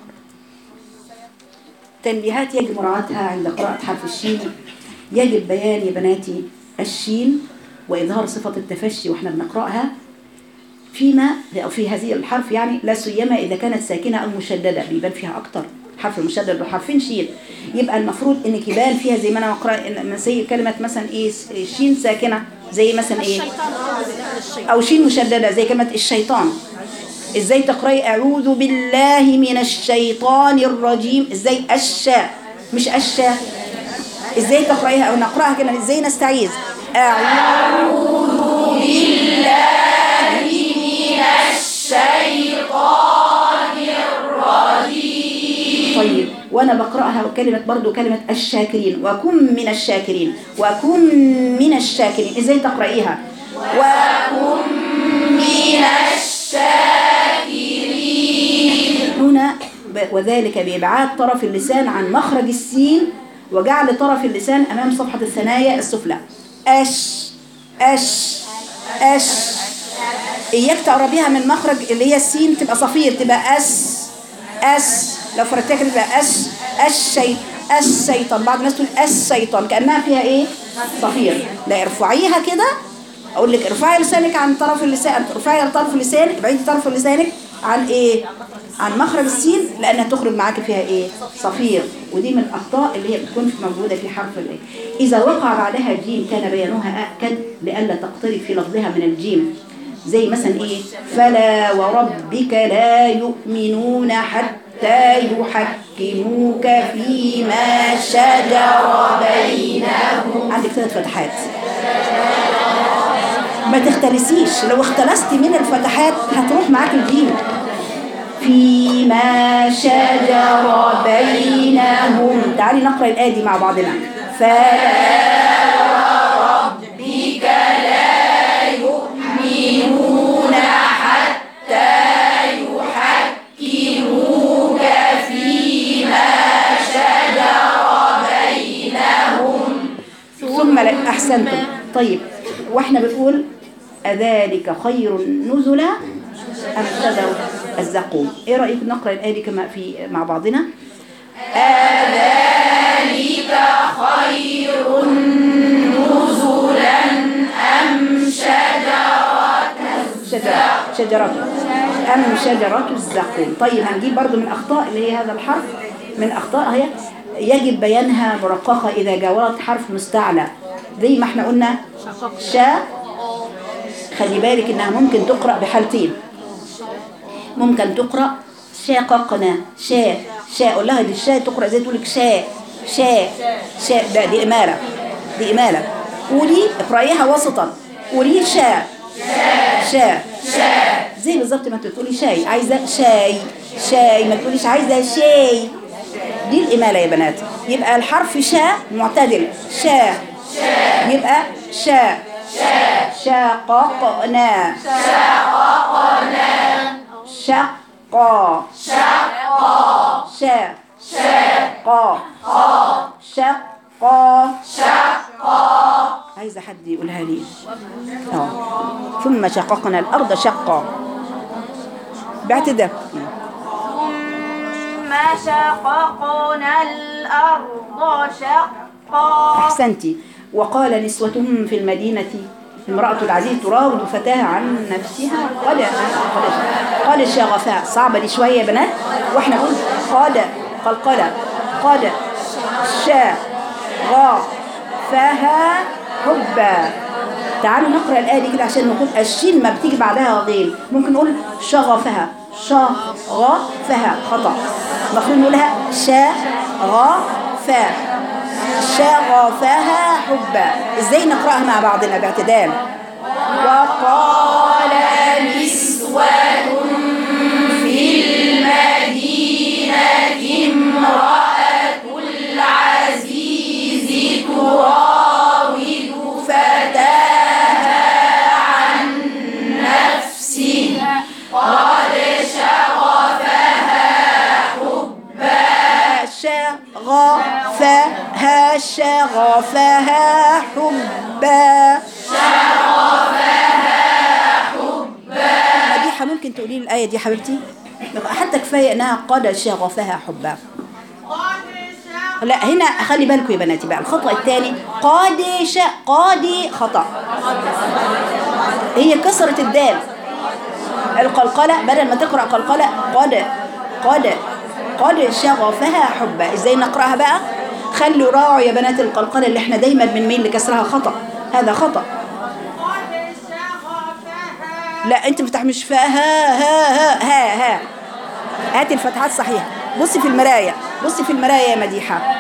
تنبيهات يجب مراعاتها عند قراءة حرف الشين يجب بيان يا بناتي الشين وإظهار صفة التفشي وإحنا بنقرأها فيما أو في هذه الحرف يعني لا سيما إذا كانت ساكنة أو مشددة بيبان فيها أكتر حرف المشدد بحرفين شين يبقى المفروض إنك يبان فيها زي ما أنا بقرأ إن- زي كلمة مثلا إيه شين ساكنة زي مثلا إيه الشيطان أعوذ بالله من الشيطان أو شين مشددة زي كلمة الشيطان ازاي تقرأي أعوذ بالله من الشيطان الرجيم ازاي الشاء مش الشاء ازاي تقرأيها أو نقرأها كده ازاي نستعيذ أعوذ بالله من الشيطان الرجيم طيب وانا بقراها كلمه برضو كلمه الشاكرين وكن من الشاكرين وكن من الشاكرين ازاي تقرايها وكن من الشاكرين هنا ب- وذلك بإبعاد طرف اللسان عن مخرج السين وجعل طرف اللسان أمام صفحة الثنايا السفلى أش أش أش إياك تقربيها من مخرج اللي هي السين تبقى صفير تبقى أس أس لو فرقتها كده تبقى أس الشيط الشيطان بعض الناس تقول الشيطان كأنها فيها إيه صفير لا ارفعيها كده أقول لك ارفعي لسانك عن طرف اللسان ارفعي طرف اللسان ابعدي طرف لسانك عن إيه عن مخرج السين لأنها تخرج معاك فيها إيه صفير ودي من الأخطاء اللي هي بتكون موجودة في حرف الإيه إذا وقع بعدها جيم كان بيانها أكد لئلا تقترب في لفظها من الجيم زي مثلا ايه فلا وربك لا يؤمنون حتى يحكموك فيما شجر بينهم عندك ثلاث فتحات ما تختلسيش لو اختلست من الفتحات هتروح معاك الجيم فيما شجر بينهم تعالي نقرأ الآية دي مع بعضنا فلا وربك لا يؤمنون حتى يحكموك فيما شجر بينهم ثم لا أحسنتم طيب واحنا بنقول أذلك خير نزلا أم شجر الزقوم إيه رأيك نقرأ الآية دي كما في مع بعضنا أذلك خير نزلا أم شجرة شجرة شجرة أم شجرة الزقوم طيب هنجيب برضو من أخطاء اللي هي هذا الحرف من أخطاء هي يجب بيانها مرققة إذا جاورت حرف مستعلى زي ما احنا قلنا شاء خلي بالك إنها ممكن تقرأ بحالتين ممكن تقرأ شاققنا شاء شاء أقول لها دي الشاء تقرأ زي تقول لك شاء شاء شاء ده دي إمالة دي إمالة قولي اقرأيها وسطا قولي شاء شاء زي بالظبط ما انت بتقولي شاي عايزة شاي شاي ما تقوليش عايزة شاي دي الإمالة يا بنات يبقى الحرف شاء معتدل شاء يبقى شاء شاققنا شقا شقا شا شقا شقا شقا عايزة حد يقولها لي اه ثم شققنا الأرض شقا باعتداء ثم شققنا الأرض شقا أحسنتي وقال نسوة في المدينة امرأة العزيز تراود فتاها عن نفسها قد قد شغفها صعبة دي شوية يا بنات واحنا نقول قد قلقلة قد شا غا فها حبا تعالوا نقرأ الآية دي كده عشان نقول الشين ما بتيجي بعدها غين ممكن نقول شغفها شغفها خطأ المفروض نقولها شغفا شغفها حبا ازاي نقرأها مع بعضنا باعتدال وقال نسوة في المدينة امرأة العزيز تراود فتاها عن نفسه قد شغفها شغفها حبا مديحة ممكن تقولي لي الآية دي حبيبتي حتى كفاية إنها قد شغفها حبا لا هنا خلي بالكم يا بناتي بقى الخطأ الثاني قاد ش قاد خطأ هي كسرت الدال القلقلة بدل ما تقرأ قلقلة قد قد قد شغفها حبا ازاي نقرأها بقى خلوا راعوا يا بنات القلقلة اللي احنا دايما بنميل لكسرها خطأ هذا خطأ لا انت بتفتح مش فا ها ها ها ها ها هاتي الفتحات صحيحة بصي في المراية بصي في المراية يا مديحة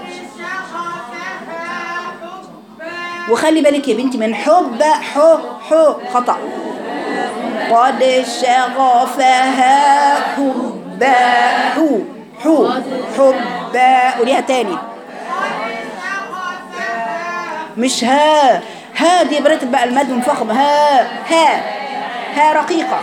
وخلي بالك يا بنتي من حب حو حو خطأ قد شغفها حبا حو حو حبا قوليها تاني مش ها ها دي برات بقى المد منفخم ها ها ها رقيقة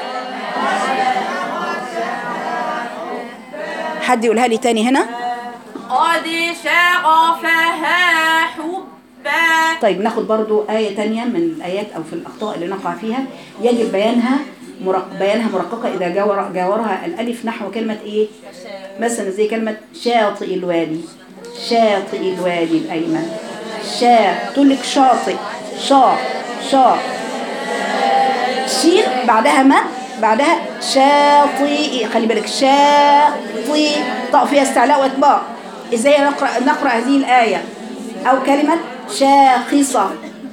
حد يقولها لي تاني هنا قد شغفها حبا طيب ناخد برضو آية تانية من الآيات أو في الأخطاء اللي نقع فيها يجب بيانها مرق... بيانها مرققة إذا جاور... جاورها الألف نحو كلمة إيه مثلا زي كلمة شاطئ الوادي شاطئ الوادي الأيمن شا تقول لك شاطئ شا شا شين بعدها ما بعدها شاطئ خلي بالك شاطئ طاء فيها استعلاء وإطباق إزاي نقرأ نقرأ هذه الآية أو كلمة شاخصة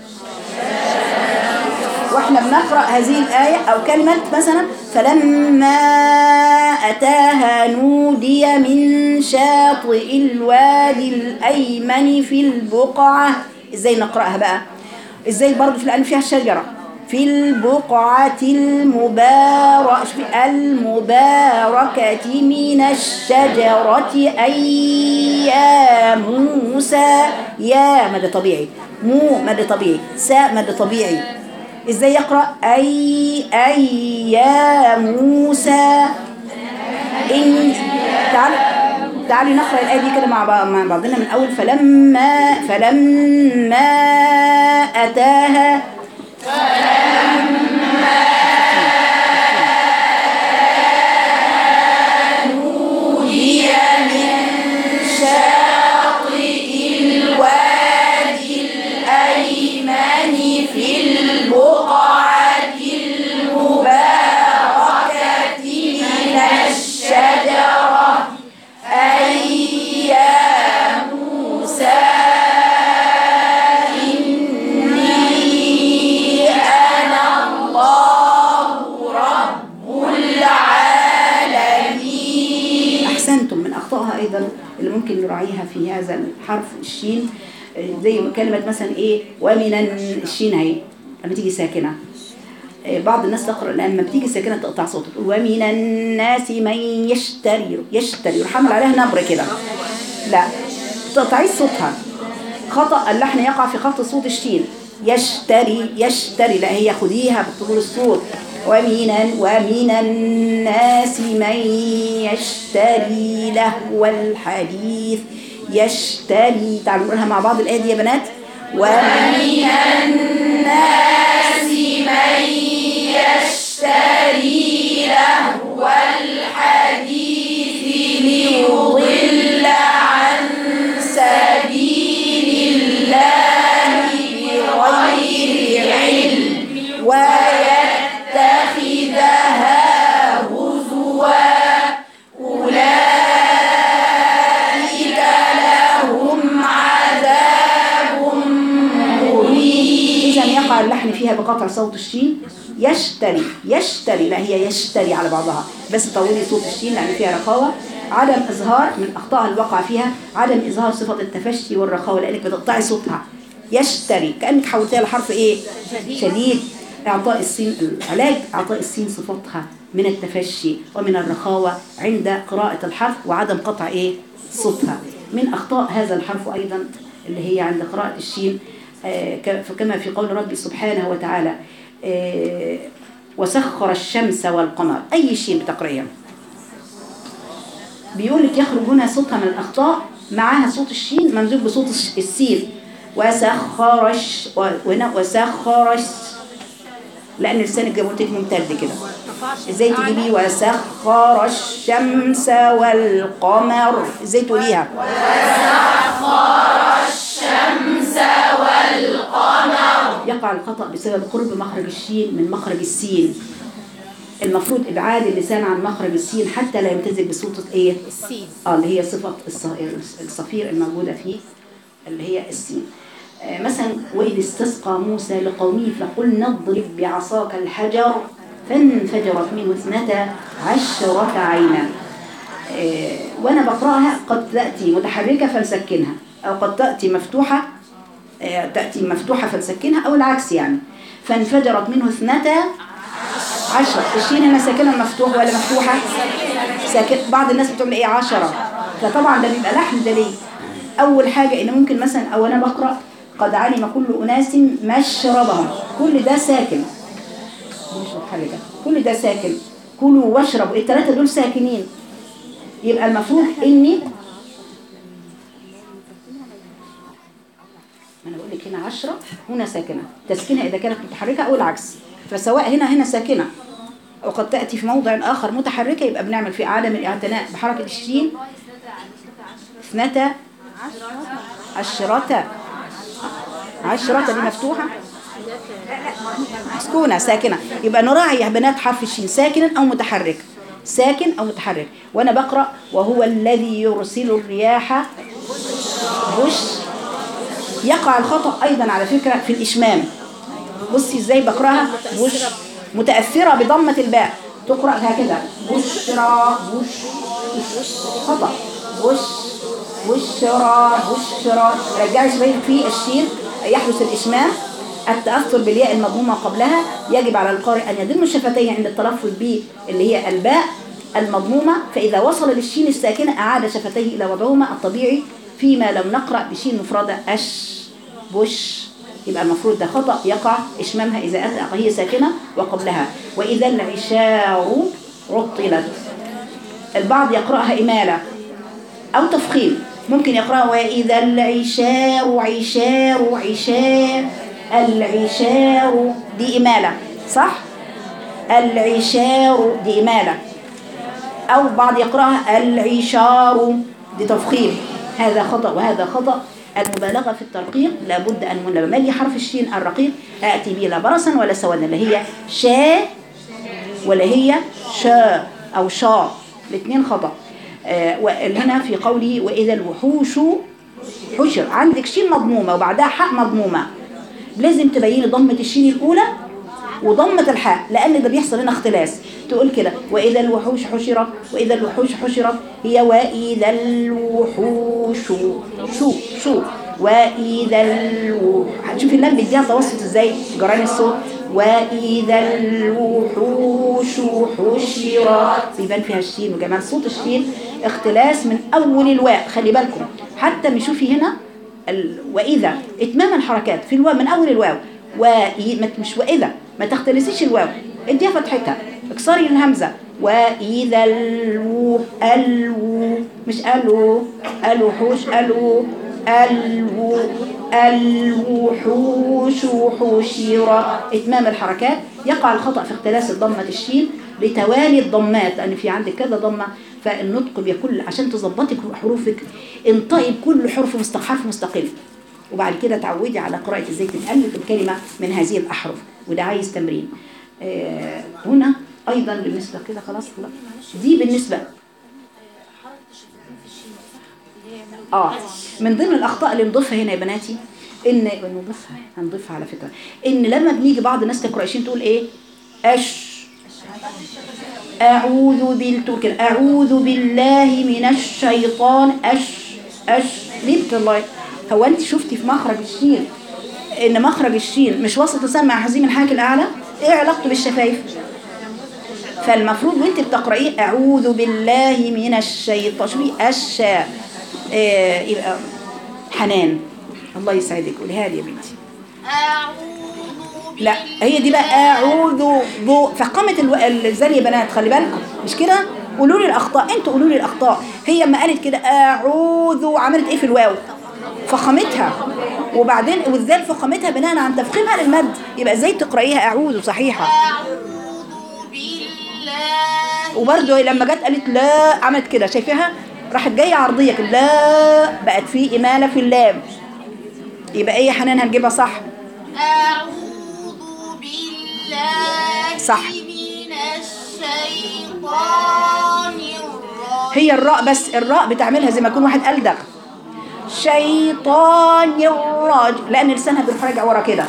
واحنا بنقرأ هذه الآية أو كلمة مثلا فلما أتاها نودي من شاطئ الوادي الأيمن في البقعة إزاي نقرأها بقى إزاي برضو في الآن فيها شجرة في البقعة المباركة المباركة من الشجرة أي يا موسى يا مد طبيعي مو مد طبيعي ساء مد طبيعي ازاي يقرأ أي أي يا موسى إن تعال تعالي نقرأ الآية دي كده مع بعض- مع بعضنا من أول فلما فلما أتاها الوادي الأيمن في البقعة المباركة من الشجرة أي يا موسى إني أنا الله رب العالمين أحسنتم من أخطائها أيضا اللي ممكن نراعيها في هذا الحرف الشين آه، زي كلمة مثلا إيه ومن الشين أهي لما تيجي ساكنة آه، بعض الناس تقرأ لما بتيجي ساكنة تقطع صوته تقول ومن الناس من يشتري يشتري يروح عامل عليها نبرة كده لا تقطعي صوتها خطأ اللحن يقع في خط صوت الشين يشتري يشتري لا هي خديها بطول الصوت ومن ومن الناس من يشتري لهو الحديث يشتري تعالوا نقولها مع بعض الآية دي يا بنات ومن الناس من يشتري لهو الحديث ليضل عن سبيل الله بغير علم فيها بقطع صوت الشين يشتري يشتري لا هي يشتري على بعضها بس طولي صوت الشين لأن فيها رخاوة عدم إظهار من أخطاء الواقع فيها عدم إظهار صفة التفشي والرخاوة لأنك بتقطعي صوتها يشتري كأنك حولتيها لحرف إيه شديد إعطاء السين العلاج إعطاء السين صفتها من التفشي ومن الرخاوة عند قراءة الحرف وعدم قطع إيه صوتها من أخطاء هذا الحرف أيضا اللي هي عند قراءة الشين آه، ك- كما في قول ربي سبحانه وتعالى آه، وسخر الشمس والقمر أي شيء بتقرأيه بيقول لك يخرج هنا صوتها من الأخطاء معاها صوت الشين ممزوج بصوت الش- السين وسخر الش وهنا وسخر الش لأن لسانك زي ما قلت لك ممتد كده ازاي تجيبيه وسخر الشمس والقمر ازاي تقوليها يقع الخطأ بسبب قرب مخرج الشين من مخرج السين المفروض إبعاد اللسان عن مخرج السين حتى لا يمتزج بصوت إيه؟ السين اه اللي هي صفة الص- الصفير الموجودة فيه اللي هي السين آه، مثلا وإذ استسقى موسى لقومه فقلنا اضرب بعصاك الحجر فانفجرت منه اثنتا عشرة عينا آه، وأنا بقرأها قد تأتي متحركة فنسكنها أو قد تأتي مفتوحة آه، تأتي مفتوحة فنسكنها أو العكس يعني فانفجرت منه اثنتا عشرة الشين هنا ساكنة مفتوح ولا مفتوحة ساكن بعض الناس بتقول ايه عشرة فطبعا ده بيبقى لحن ده ليه اول حاجة ان ممكن مثلا او انا بقرأ قد علم كل اناس مشربهم كل ده ساكن مش حاجة كل ده ساكن كلوا واشربوا الثلاثة دول ساكنين يبقى المفروض اني ما انا بقول لك هنا عشرة هنا ساكنة تسكينها اذا كانت متحركة او العكس فسواء هنا هنا ساكنة وقد تأتي في موضع آخر متحركة يبقى بنعمل في عدم الاعتناء بحركة الشين اثنتا عشرة عشرة دي مفتوحة سكونة ساكنة يبقى نراعي يا بنات حرف الشين ساكنا أو متحرك ساكن أو متحرك وأنا بقرأ وهو الذي يرسل الرياح بش يقع الخطأ أيضا على فكرة في الإشمام بصي ازاي بقراها بش متأثرة بضمة الباء تقرأ هكذا بشرى بش بش خطأ بش بشرى بشرى رجعي شوية في الشين يحدث الإشمام التأثر بالياء المضمومة قبلها يجب على القارئ أن يضم شفتيه عند التلفظ به اللي هي الباء المضمومة فإذا وصل للشين الساكنة أعاد شفتيه إلى وضعهما الطبيعي فيما لم نقرأ بشين مفردة أش بش يبقى المفروض ده خطأ يقع إشمامها إذا أتى هي ساكنة وقبلها وإذا العشار عطلت البعض يقرأها إمالة أو تفخيم ممكن يقرأها وإذا العشار عشار عشار العشار دي إمالة صح؟ العشار دي إمالة أو بعض يقرأها العشار دي تفخيم هذا خطأ وهذا خطأ المبالغة في الترقيق لابد أن لما أجي حرف الشين الرقيق آتي به لا برصا ولا سوادا اللي هي شاء ولا هي شاء أو شاء الاثنين خطأ آه هنا في قوله وإذا الوحوش حشر عندك شين مضمومة وبعدها حاء مضمومة لازم تبيني ضمة الشين الأولى وضمة الحاء لأن ده بيحصل هنا اختلاس تقول كده وإذا الوحوش حشرت وإذا الوحوش حشرت هي وإذا الوحوش شو شو وإذا الوحوش شوفي اللام بيديها توسط ازاي جراني الصوت وإذا الوحوش حشرت بيبان فيها الشين وجمال صوت الشين اختلاس من أول الواء خلي بالكم حتى ما شوفي هنا ال... وإذا إتمام الحركات في الواو من أول الواو و مش وإذا ما تختلسيش الواو اديها فتحتها اكسري الهمزة وإذا الو الو مش الو الوحوش الو الو الوحوش حشرة اتمام الحركات يقع الخطأ في اختلاس الضمة الشين لتوالي الضمات لأن في عندك كذا ضمة فالنطق بكل عشان تظبطي حروفك انطقي بكل حرف مستق حرف مستقل وبعد كده تعودي على قراءة ازاي تتألف الكلمة من هذه الأحرف وده عايز تمرين آه هنا أيضا بالنسبة كده خلاص خلاص دي بالنسبة اه من ضمن الأخطاء اللي نضيفها هنا يا بناتي ان بنضيفها هنضيفها على فكره ان لما بنيجي بعض الناس تقرا شين تقول ايه اش اعوذ بال تقول كده اعوذ بالله من الشيطان اش اش ليه بتطلعي هو انت شفتي في مخرج الشين ان مخرج الشين مش وسط لسان مع حزيم الحاك الاعلى ايه علاقته بالشفايف فالمفروض وانت بتقرأيه أعوذ بالله من الشيطان شوفي الشاء آه يبقى حنان الله يسعدك قولها لي يا بنتي لا هي دي بقى أعوذ بو فقامت الو... الزل يا بنات خلي بالكم مش كده قولوا لي الأخطاء انتوا قولوا لي الأخطاء هي لما قالت كده أعوذ عملت ايه في الواو فخمتها وبعدين والذال فخمتها بناء عن تفخيمها للمد يبقى ازاي تقرأيها أعوذ صحيحة وبرده لما جت قالت لا عملت كده شايفاها راحت جايه عرضيه كده لا بقت في اماله في اللام يبقى ايه يا حنان هنجيبها صح أعوذ بالله صح. من الشيطان الرجيم هي الراء بس الراء بتعملها زي ما يكون واحد ألدغ شيطان الرج لأن لسانها بيرجع ورا كده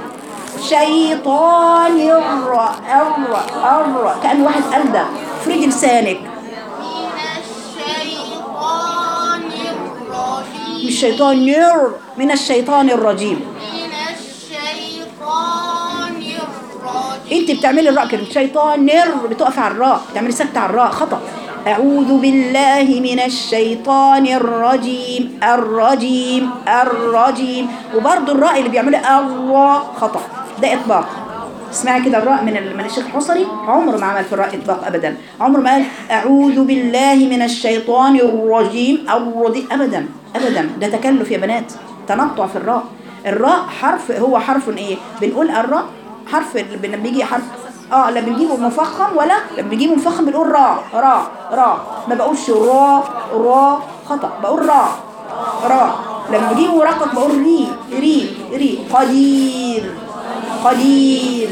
شيطان الر الر الر كأن واحد ألدغ فريج لسانك من الشيطان الرجيم مش شيطان ير من الشيطان الرجيم من الشيطان الرجيم انت بتعملي الراء كده شيطان نر بتقف على الراء بتعملي سكت على الراء خطأ أعوذ بالله من الشيطان الرجيم الرجيم الرجيم وبرضه الراء اللي بيعملها الراء خطأ ده إطباق اسمعي كده الراء من ال- من الشيخ الحصري عمره ما عمل في الراء إطباق أبدا عمره ما قال أعوذ بالله من الشيطان الرجيم الرجيم أبدا أبدا ده تكلف يا بنات تنطع في الراء الراء حرف هو حرف ايه بنقول الراء حرف ال- لما بيجي حرف اه لا بنجيبه مفخم ولا لما بنجيبه مفخم بنقول را را را ما بقولش را را خطأ بقول را را لما بجيبه مرقق بقول ري ري ري قدير قدير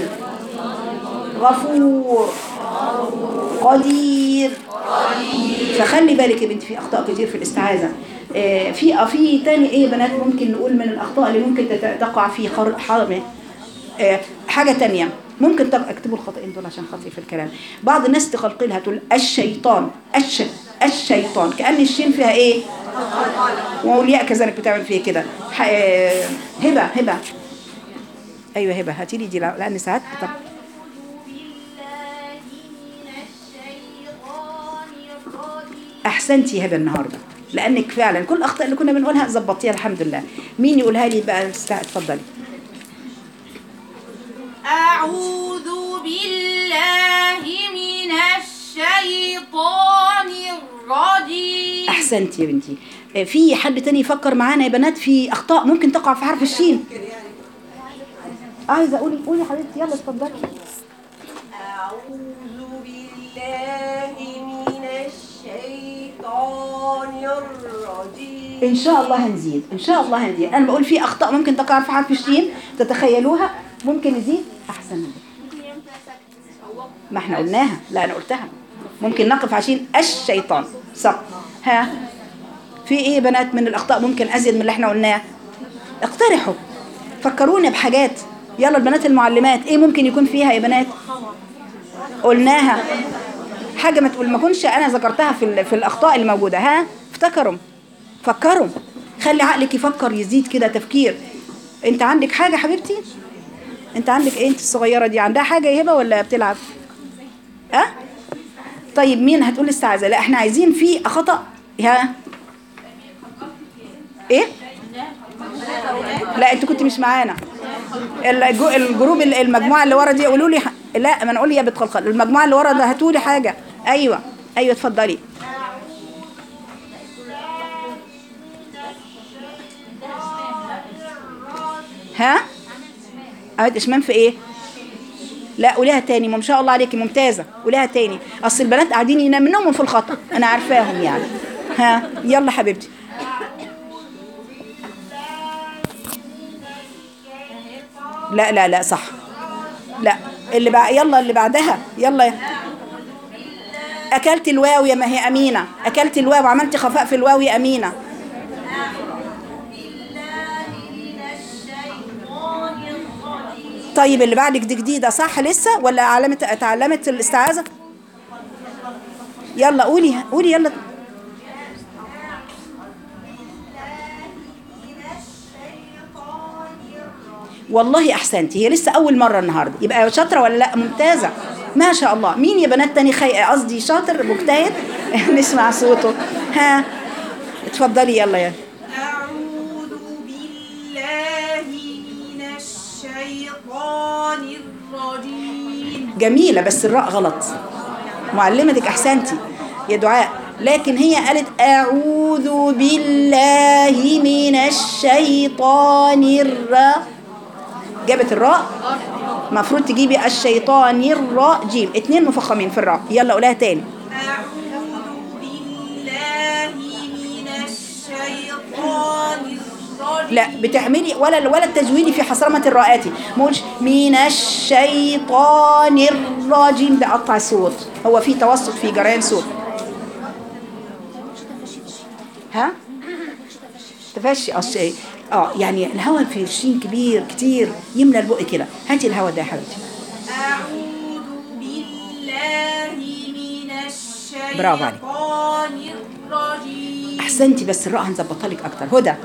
غفور قدير فخلي بالك يا بنتي في اخطاء كتير في الاستعاذه آه، في آه، في تاني ايه يا بنات ممكن نقول من الاخطاء اللي ممكن تت- تقع في خر... حرم آه، حاجه تانية ممكن تق... اكتبوا الخطأين دول عشان خاطري في الكلام بعض الناس تقلقلها تقول الشيطان الش الشيطان كأن الشين فيها ايه والياء كذلك بتعمل فيها كده ح- آه، هبه هبه ايوه هبه هاتي لي دي لا- لان ساعات طب بالله من الشيطان الرجيم احسنتي هبه النهارده لانك فعلا كل الاخطاء اللي كنا بنقولها ظبطتيها الحمد لله مين يقولها لي بقى است- اتفضلي أعوذ بالله من الشيطان الرجيم احسنتي يا بنتي آه، في حد تاني يفكر معانا يا بنات في اخطاء ممكن تقع في حرف الشين عايزه اقولي قولي يا حبيبتي يلا اتفضلي أعوذ بالله من الشيطان الرجيم ان شاء الله هنزيد ان شاء الله هنزيد انا بقول في اخطاء ممكن تقع في حرف الشين تتخيلوها ممكن نزيد احسن ما احنا قلناها لا انا قلتها ممكن نقف عشان الشيطان صح ها في ايه يا بنات من الاخطاء ممكن ازيد من اللي احنا قلناه اقترحوا فكرونا بحاجات يلا البنات المعلمات ايه ممكن يكون فيها يا بنات قلناها حاجه ما تقول ما كنش انا ذكرتها في ال- في الاخطاء الموجوده ها افتكروا فكروا خلي عقلك يفكر يزيد كده تفكير انت عندك حاجه حبيبتي انت عندك ايه انت الصغيره دي عندها حاجه يا هبه ولا بتلعب ها طيب مين هتقول استعاذه لا احنا عايزين في خطا ها ايه لا انت كنت مش معانا الجو- الجروب ال- المجموعه اللي ورا دي قولوا لي ح- لا ما انا اقول يا بنت خلخل المجموعه اللي ورا ده هاتوا لي حاجه ايوه ايوه اتفضلي ها عملت اشمام في ايه لا قوليها تاني ما شاء الله عليكي ممتازه قوليها تاني اصل البنات قاعدين يناموا في الخطا انا عارفاهم يعني ها يلا حبيبتي لا لا لا صح لا اللي بقى يلا اللي بعدها يلا اكلت الواو يا ما هي امينه اكلت الواو عملت خفاء في الواو يا امينه بالله من طيب اللي بعدك دي جديدة صح لسه ولا علامة اتعلمت الاستعاذة يلا قولي قولي يلا والله احسنتي هي لسه اول مره النهارده يبقى شاطره ولا لا ممتازه ما شاء الله مين يا بنات تاني خي قصدي شاطر مجتهد نسمع صوته ها اتفضلي يلا يا أعوذ بالله من الشيطان الرجيم جميله بس الراء غلط معلمتك احسنتي يا دعاء لكن هي قالت اعوذ بالله من الشيطان الرا جابت الراء المفروض تجيبي الشيطان الراء جيم اتنين مفخمين في الراء يلا قولها تاني أعوذ بالله من الشيطان الرجيم لا بتعملي ولا ولا التجويد في حصرمة الراءات ما قولش من الشيطان الرجيم ده قطع صوت هو في توسط في جريان صوت ها تفشي الشيء اه يعني الهواء في الشين كبير كتير يملى البق كده هاتي الهواء ده يا حبيبتي أعوذ بالله من الشيطان برافو عليك. الرجيم احسنتي بس الراء هنظبطها لك اكتر هدى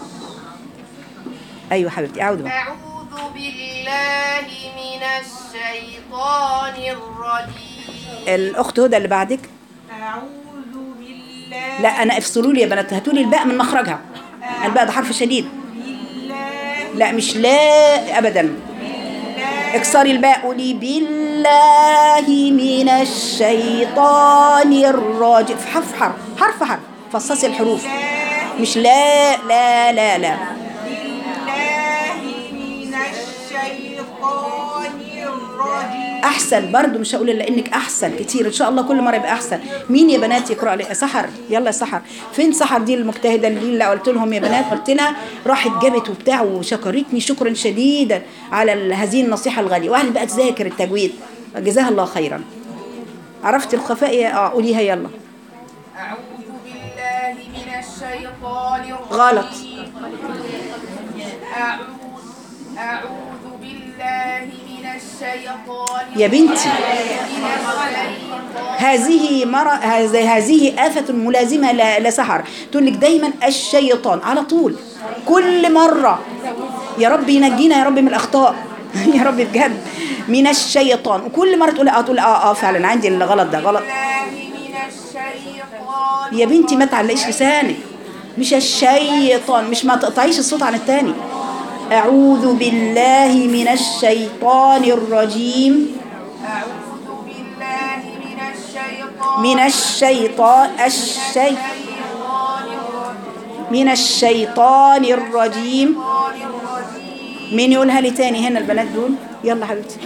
ايوه حبيبتي اعوذ بقى أعوذ بالله من الشيطان الرجيم الاخت هدى اللي بعدك أعوذ بالله لا انا افصلوا لي يا بنات هاتوا لي الباء من مخرجها الباء ده حرف شديد لا مش لا ابدا اكسري الباء قولي بالله من الشيطان الرجيم في حرف حرف حرف حرف فصصي الحروف مش لا لا لا لا بالله من الشيطان الرجيم احسن برضو مش هقول الا انك احسن كتير ان شاء الله كل مره يبقى احسن مين يا بنات يقرا لي سحر يلا يا سحر فين سحر دي المجتهده اللي اللي قلت لهم يا بنات قلت لها راحت جابت وبتاع وشكرتني شكرا شديدا على ال- هذه النصيحه الغاليه واهل بقى تذاكر التجويد جزاها الله خيرا عرفت الخفاء يا- اه قوليها يلا أعوذ بالله من الشيطان الرجيم غلط. أعوذ أعوذ بالله من الشيطان يا بنتي من الشيطان هذه مرة هذه هذه آفة ملازمة ل- لسحر تقول لك دايما الشيطان على طول كل مرة يا رب ينجينا يا رب من الأخطاء يا رب بجد من الشيطان وكل مرة تقول اه تقول اه اه فعلا عندي الغلط ده غلط بالله من الشيطان يا بنتي ما تعلقيش لسانك مش الشيطان مش ما تقطعيش الصوت عن التاني أعوذ بالله من الشيطان الرجيم أعوذ بالله من الشيطان من الشيطان الشي الشيطان الرجيم من الشيطان الرجيم الرجيم مين يقولها لي تاني هنا البنات دول يلا حبيبتي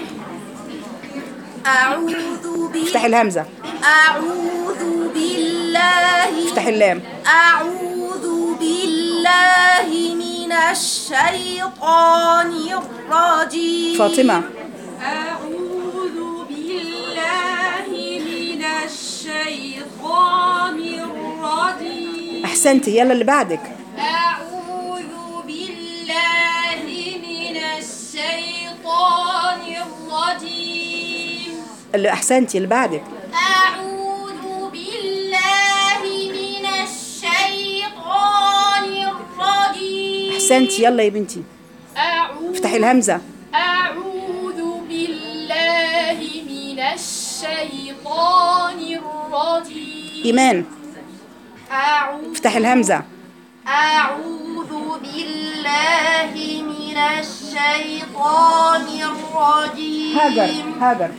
أعوذ بالله افتحي الهمزة أعوذ بالله افتحي اللام أعوذ بالله من الشيطان الرجيم فاطمة أعوذ بالله من الشيطان الرجيم أحسنتي يلا اللي بعدك أعوذ بالله من الشيطان الرجيم اللي أحسنتي اللي بعدك أعوذ بالله من الشيطان الرجيم أحسنتي يلا يا بنتي أعوذ افتحي الهمزة أعوذ بالله من الشيطان الرجيم إيمان أعوذ افتحي الهمزة أعوذ بالله من الشيطان الرجيم هاجر هاجر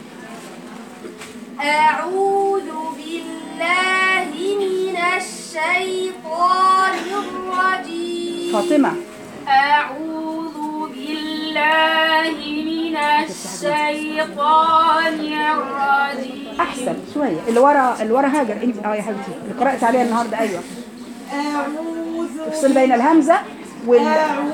أعوذ بالله من الشيطان الرجيم فاطمة أعوذ بالله من الشيطان الرجيم أحسن شوية اللي ورا اللي ورا هاجر أنت أه يا حبيبتي اللي قرأت عليها النهاردة أيوه أعوذ افصل بين الهمزة وال أعوذ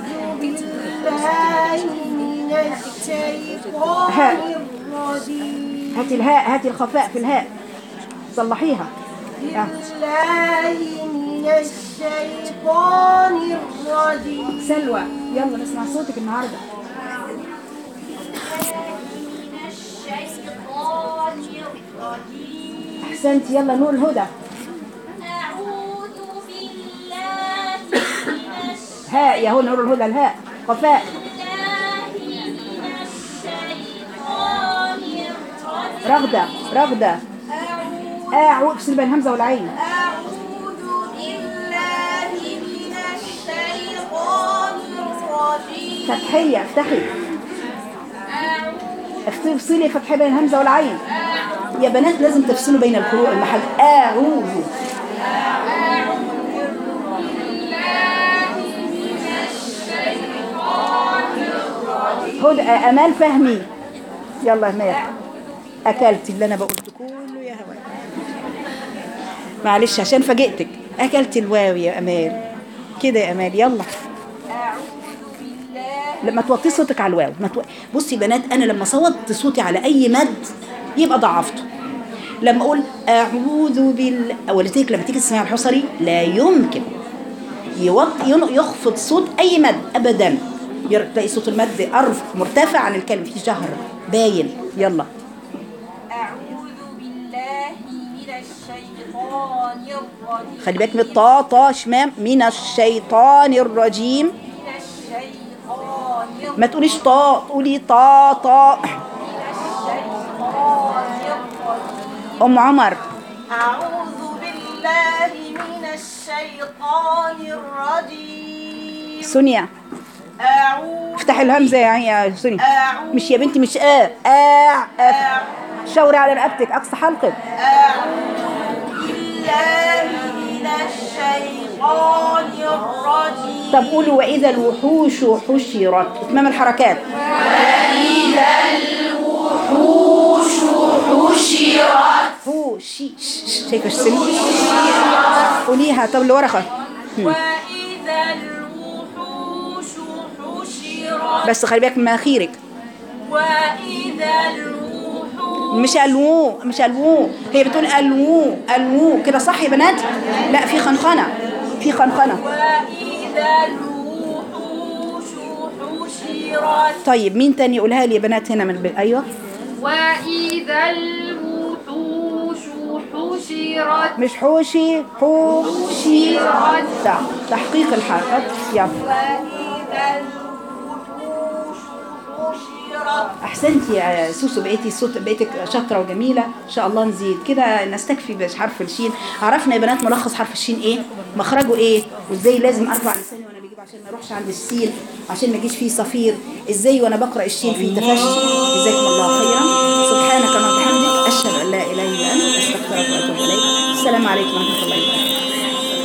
بالله من الشيطان ها. الرجيم هاتي الهاء هاتي الخفاء في الهاء صلحيها آه. بالله من الشيطان الرجيم سلوى يلا نسمع صوتك النهارده الرجيم احسنت يلا نور الهدى أعوذ بالله من هاء يا هو نور الهدى الهاء قفاء الشيطان من الشيطان الرجيم رغدة رغدة أعوذ اعوذ افصل بين الهمزة والعين أعوذ بالله من الشيطان الرجيم فتحية افتحي أعوذ افصلي افصلي فتحي بين الهمزة والعين يا بنات لازم تفصلوا بين القروء المحل اعوذ هدى امال فهمي يلا يا امال اكلت اللي انا بقولته كله يا هوا معلش عشان فاجئتك اكلت الواو يا امال كده يا امال يلا لما توطي صوتك على الواو ما تو... بصي يا بنات انا لما صوت صوتي على اي مد يبقى ضعفته لما اقول اعوذ بال ولذلك لما تيجي تسمعي الحصري لا يمكن يوط... ين- يخفض صوت اي مد ابدا ير- تلاقي صوت المد ارف مرتفع عن الكلمه في جهر باين يلا أعوذ بالله من الشيطان الرجيم خلي بالك من الطا طا شمام من الشيطان الرجيم من الشيطان الرجيم ما تقوليش طا تقولي طا طا ام عمر أعوذ بالله من الشيطان الرجيم سونيا أعوذ افتحي الهمزه يا عين يا سونيا أعوذ مش يا بنتي مش اه اه, آه. شاوري على رقبتك اقصى حلقك بالله من الشيطان الرجيم طب قولوا واذا الوحوش حشرت اتمام الحركات واذا الوحوش حشرت شي شايفه السن قوليها طب اللي ورقه وإذا الوحوش حشرت بس خلي بالك من مناخيرك وإذا الوحوش مش الوو مش الوو هي بتقول الوو الوو كده صح يا بنات لا في خنخنه في خنخنه وإذا الوحوش حشرت طيب مين تاني يقولها لي يا بنات هنا من ب... ايوه وإذا الوحوش حشرت مش حوشي حوشي صح تحقيق الحركات يلا وإذا الوحوش حشرت احسنتي يا سوسو بقيتي صوت بقيتك شاطره وجميله ان شاء الله نزيد كده نستكفي بحرف الشين عرفنا يا بنات ملخص حرف الشين ايه مخرجه ايه وازاي لازم ارفع لساني وانا بجيب عشان ما اروحش عند السين عشان ما يجيش فيه صفير ازاي وانا بقرا الشين في تفشي جزاكم الله خيرا سبحانك اللهم وبحمدك اشهد ان لا اله الا انت استغفرك واتوب اليك السلام عليكم ورحمه الله وبركاته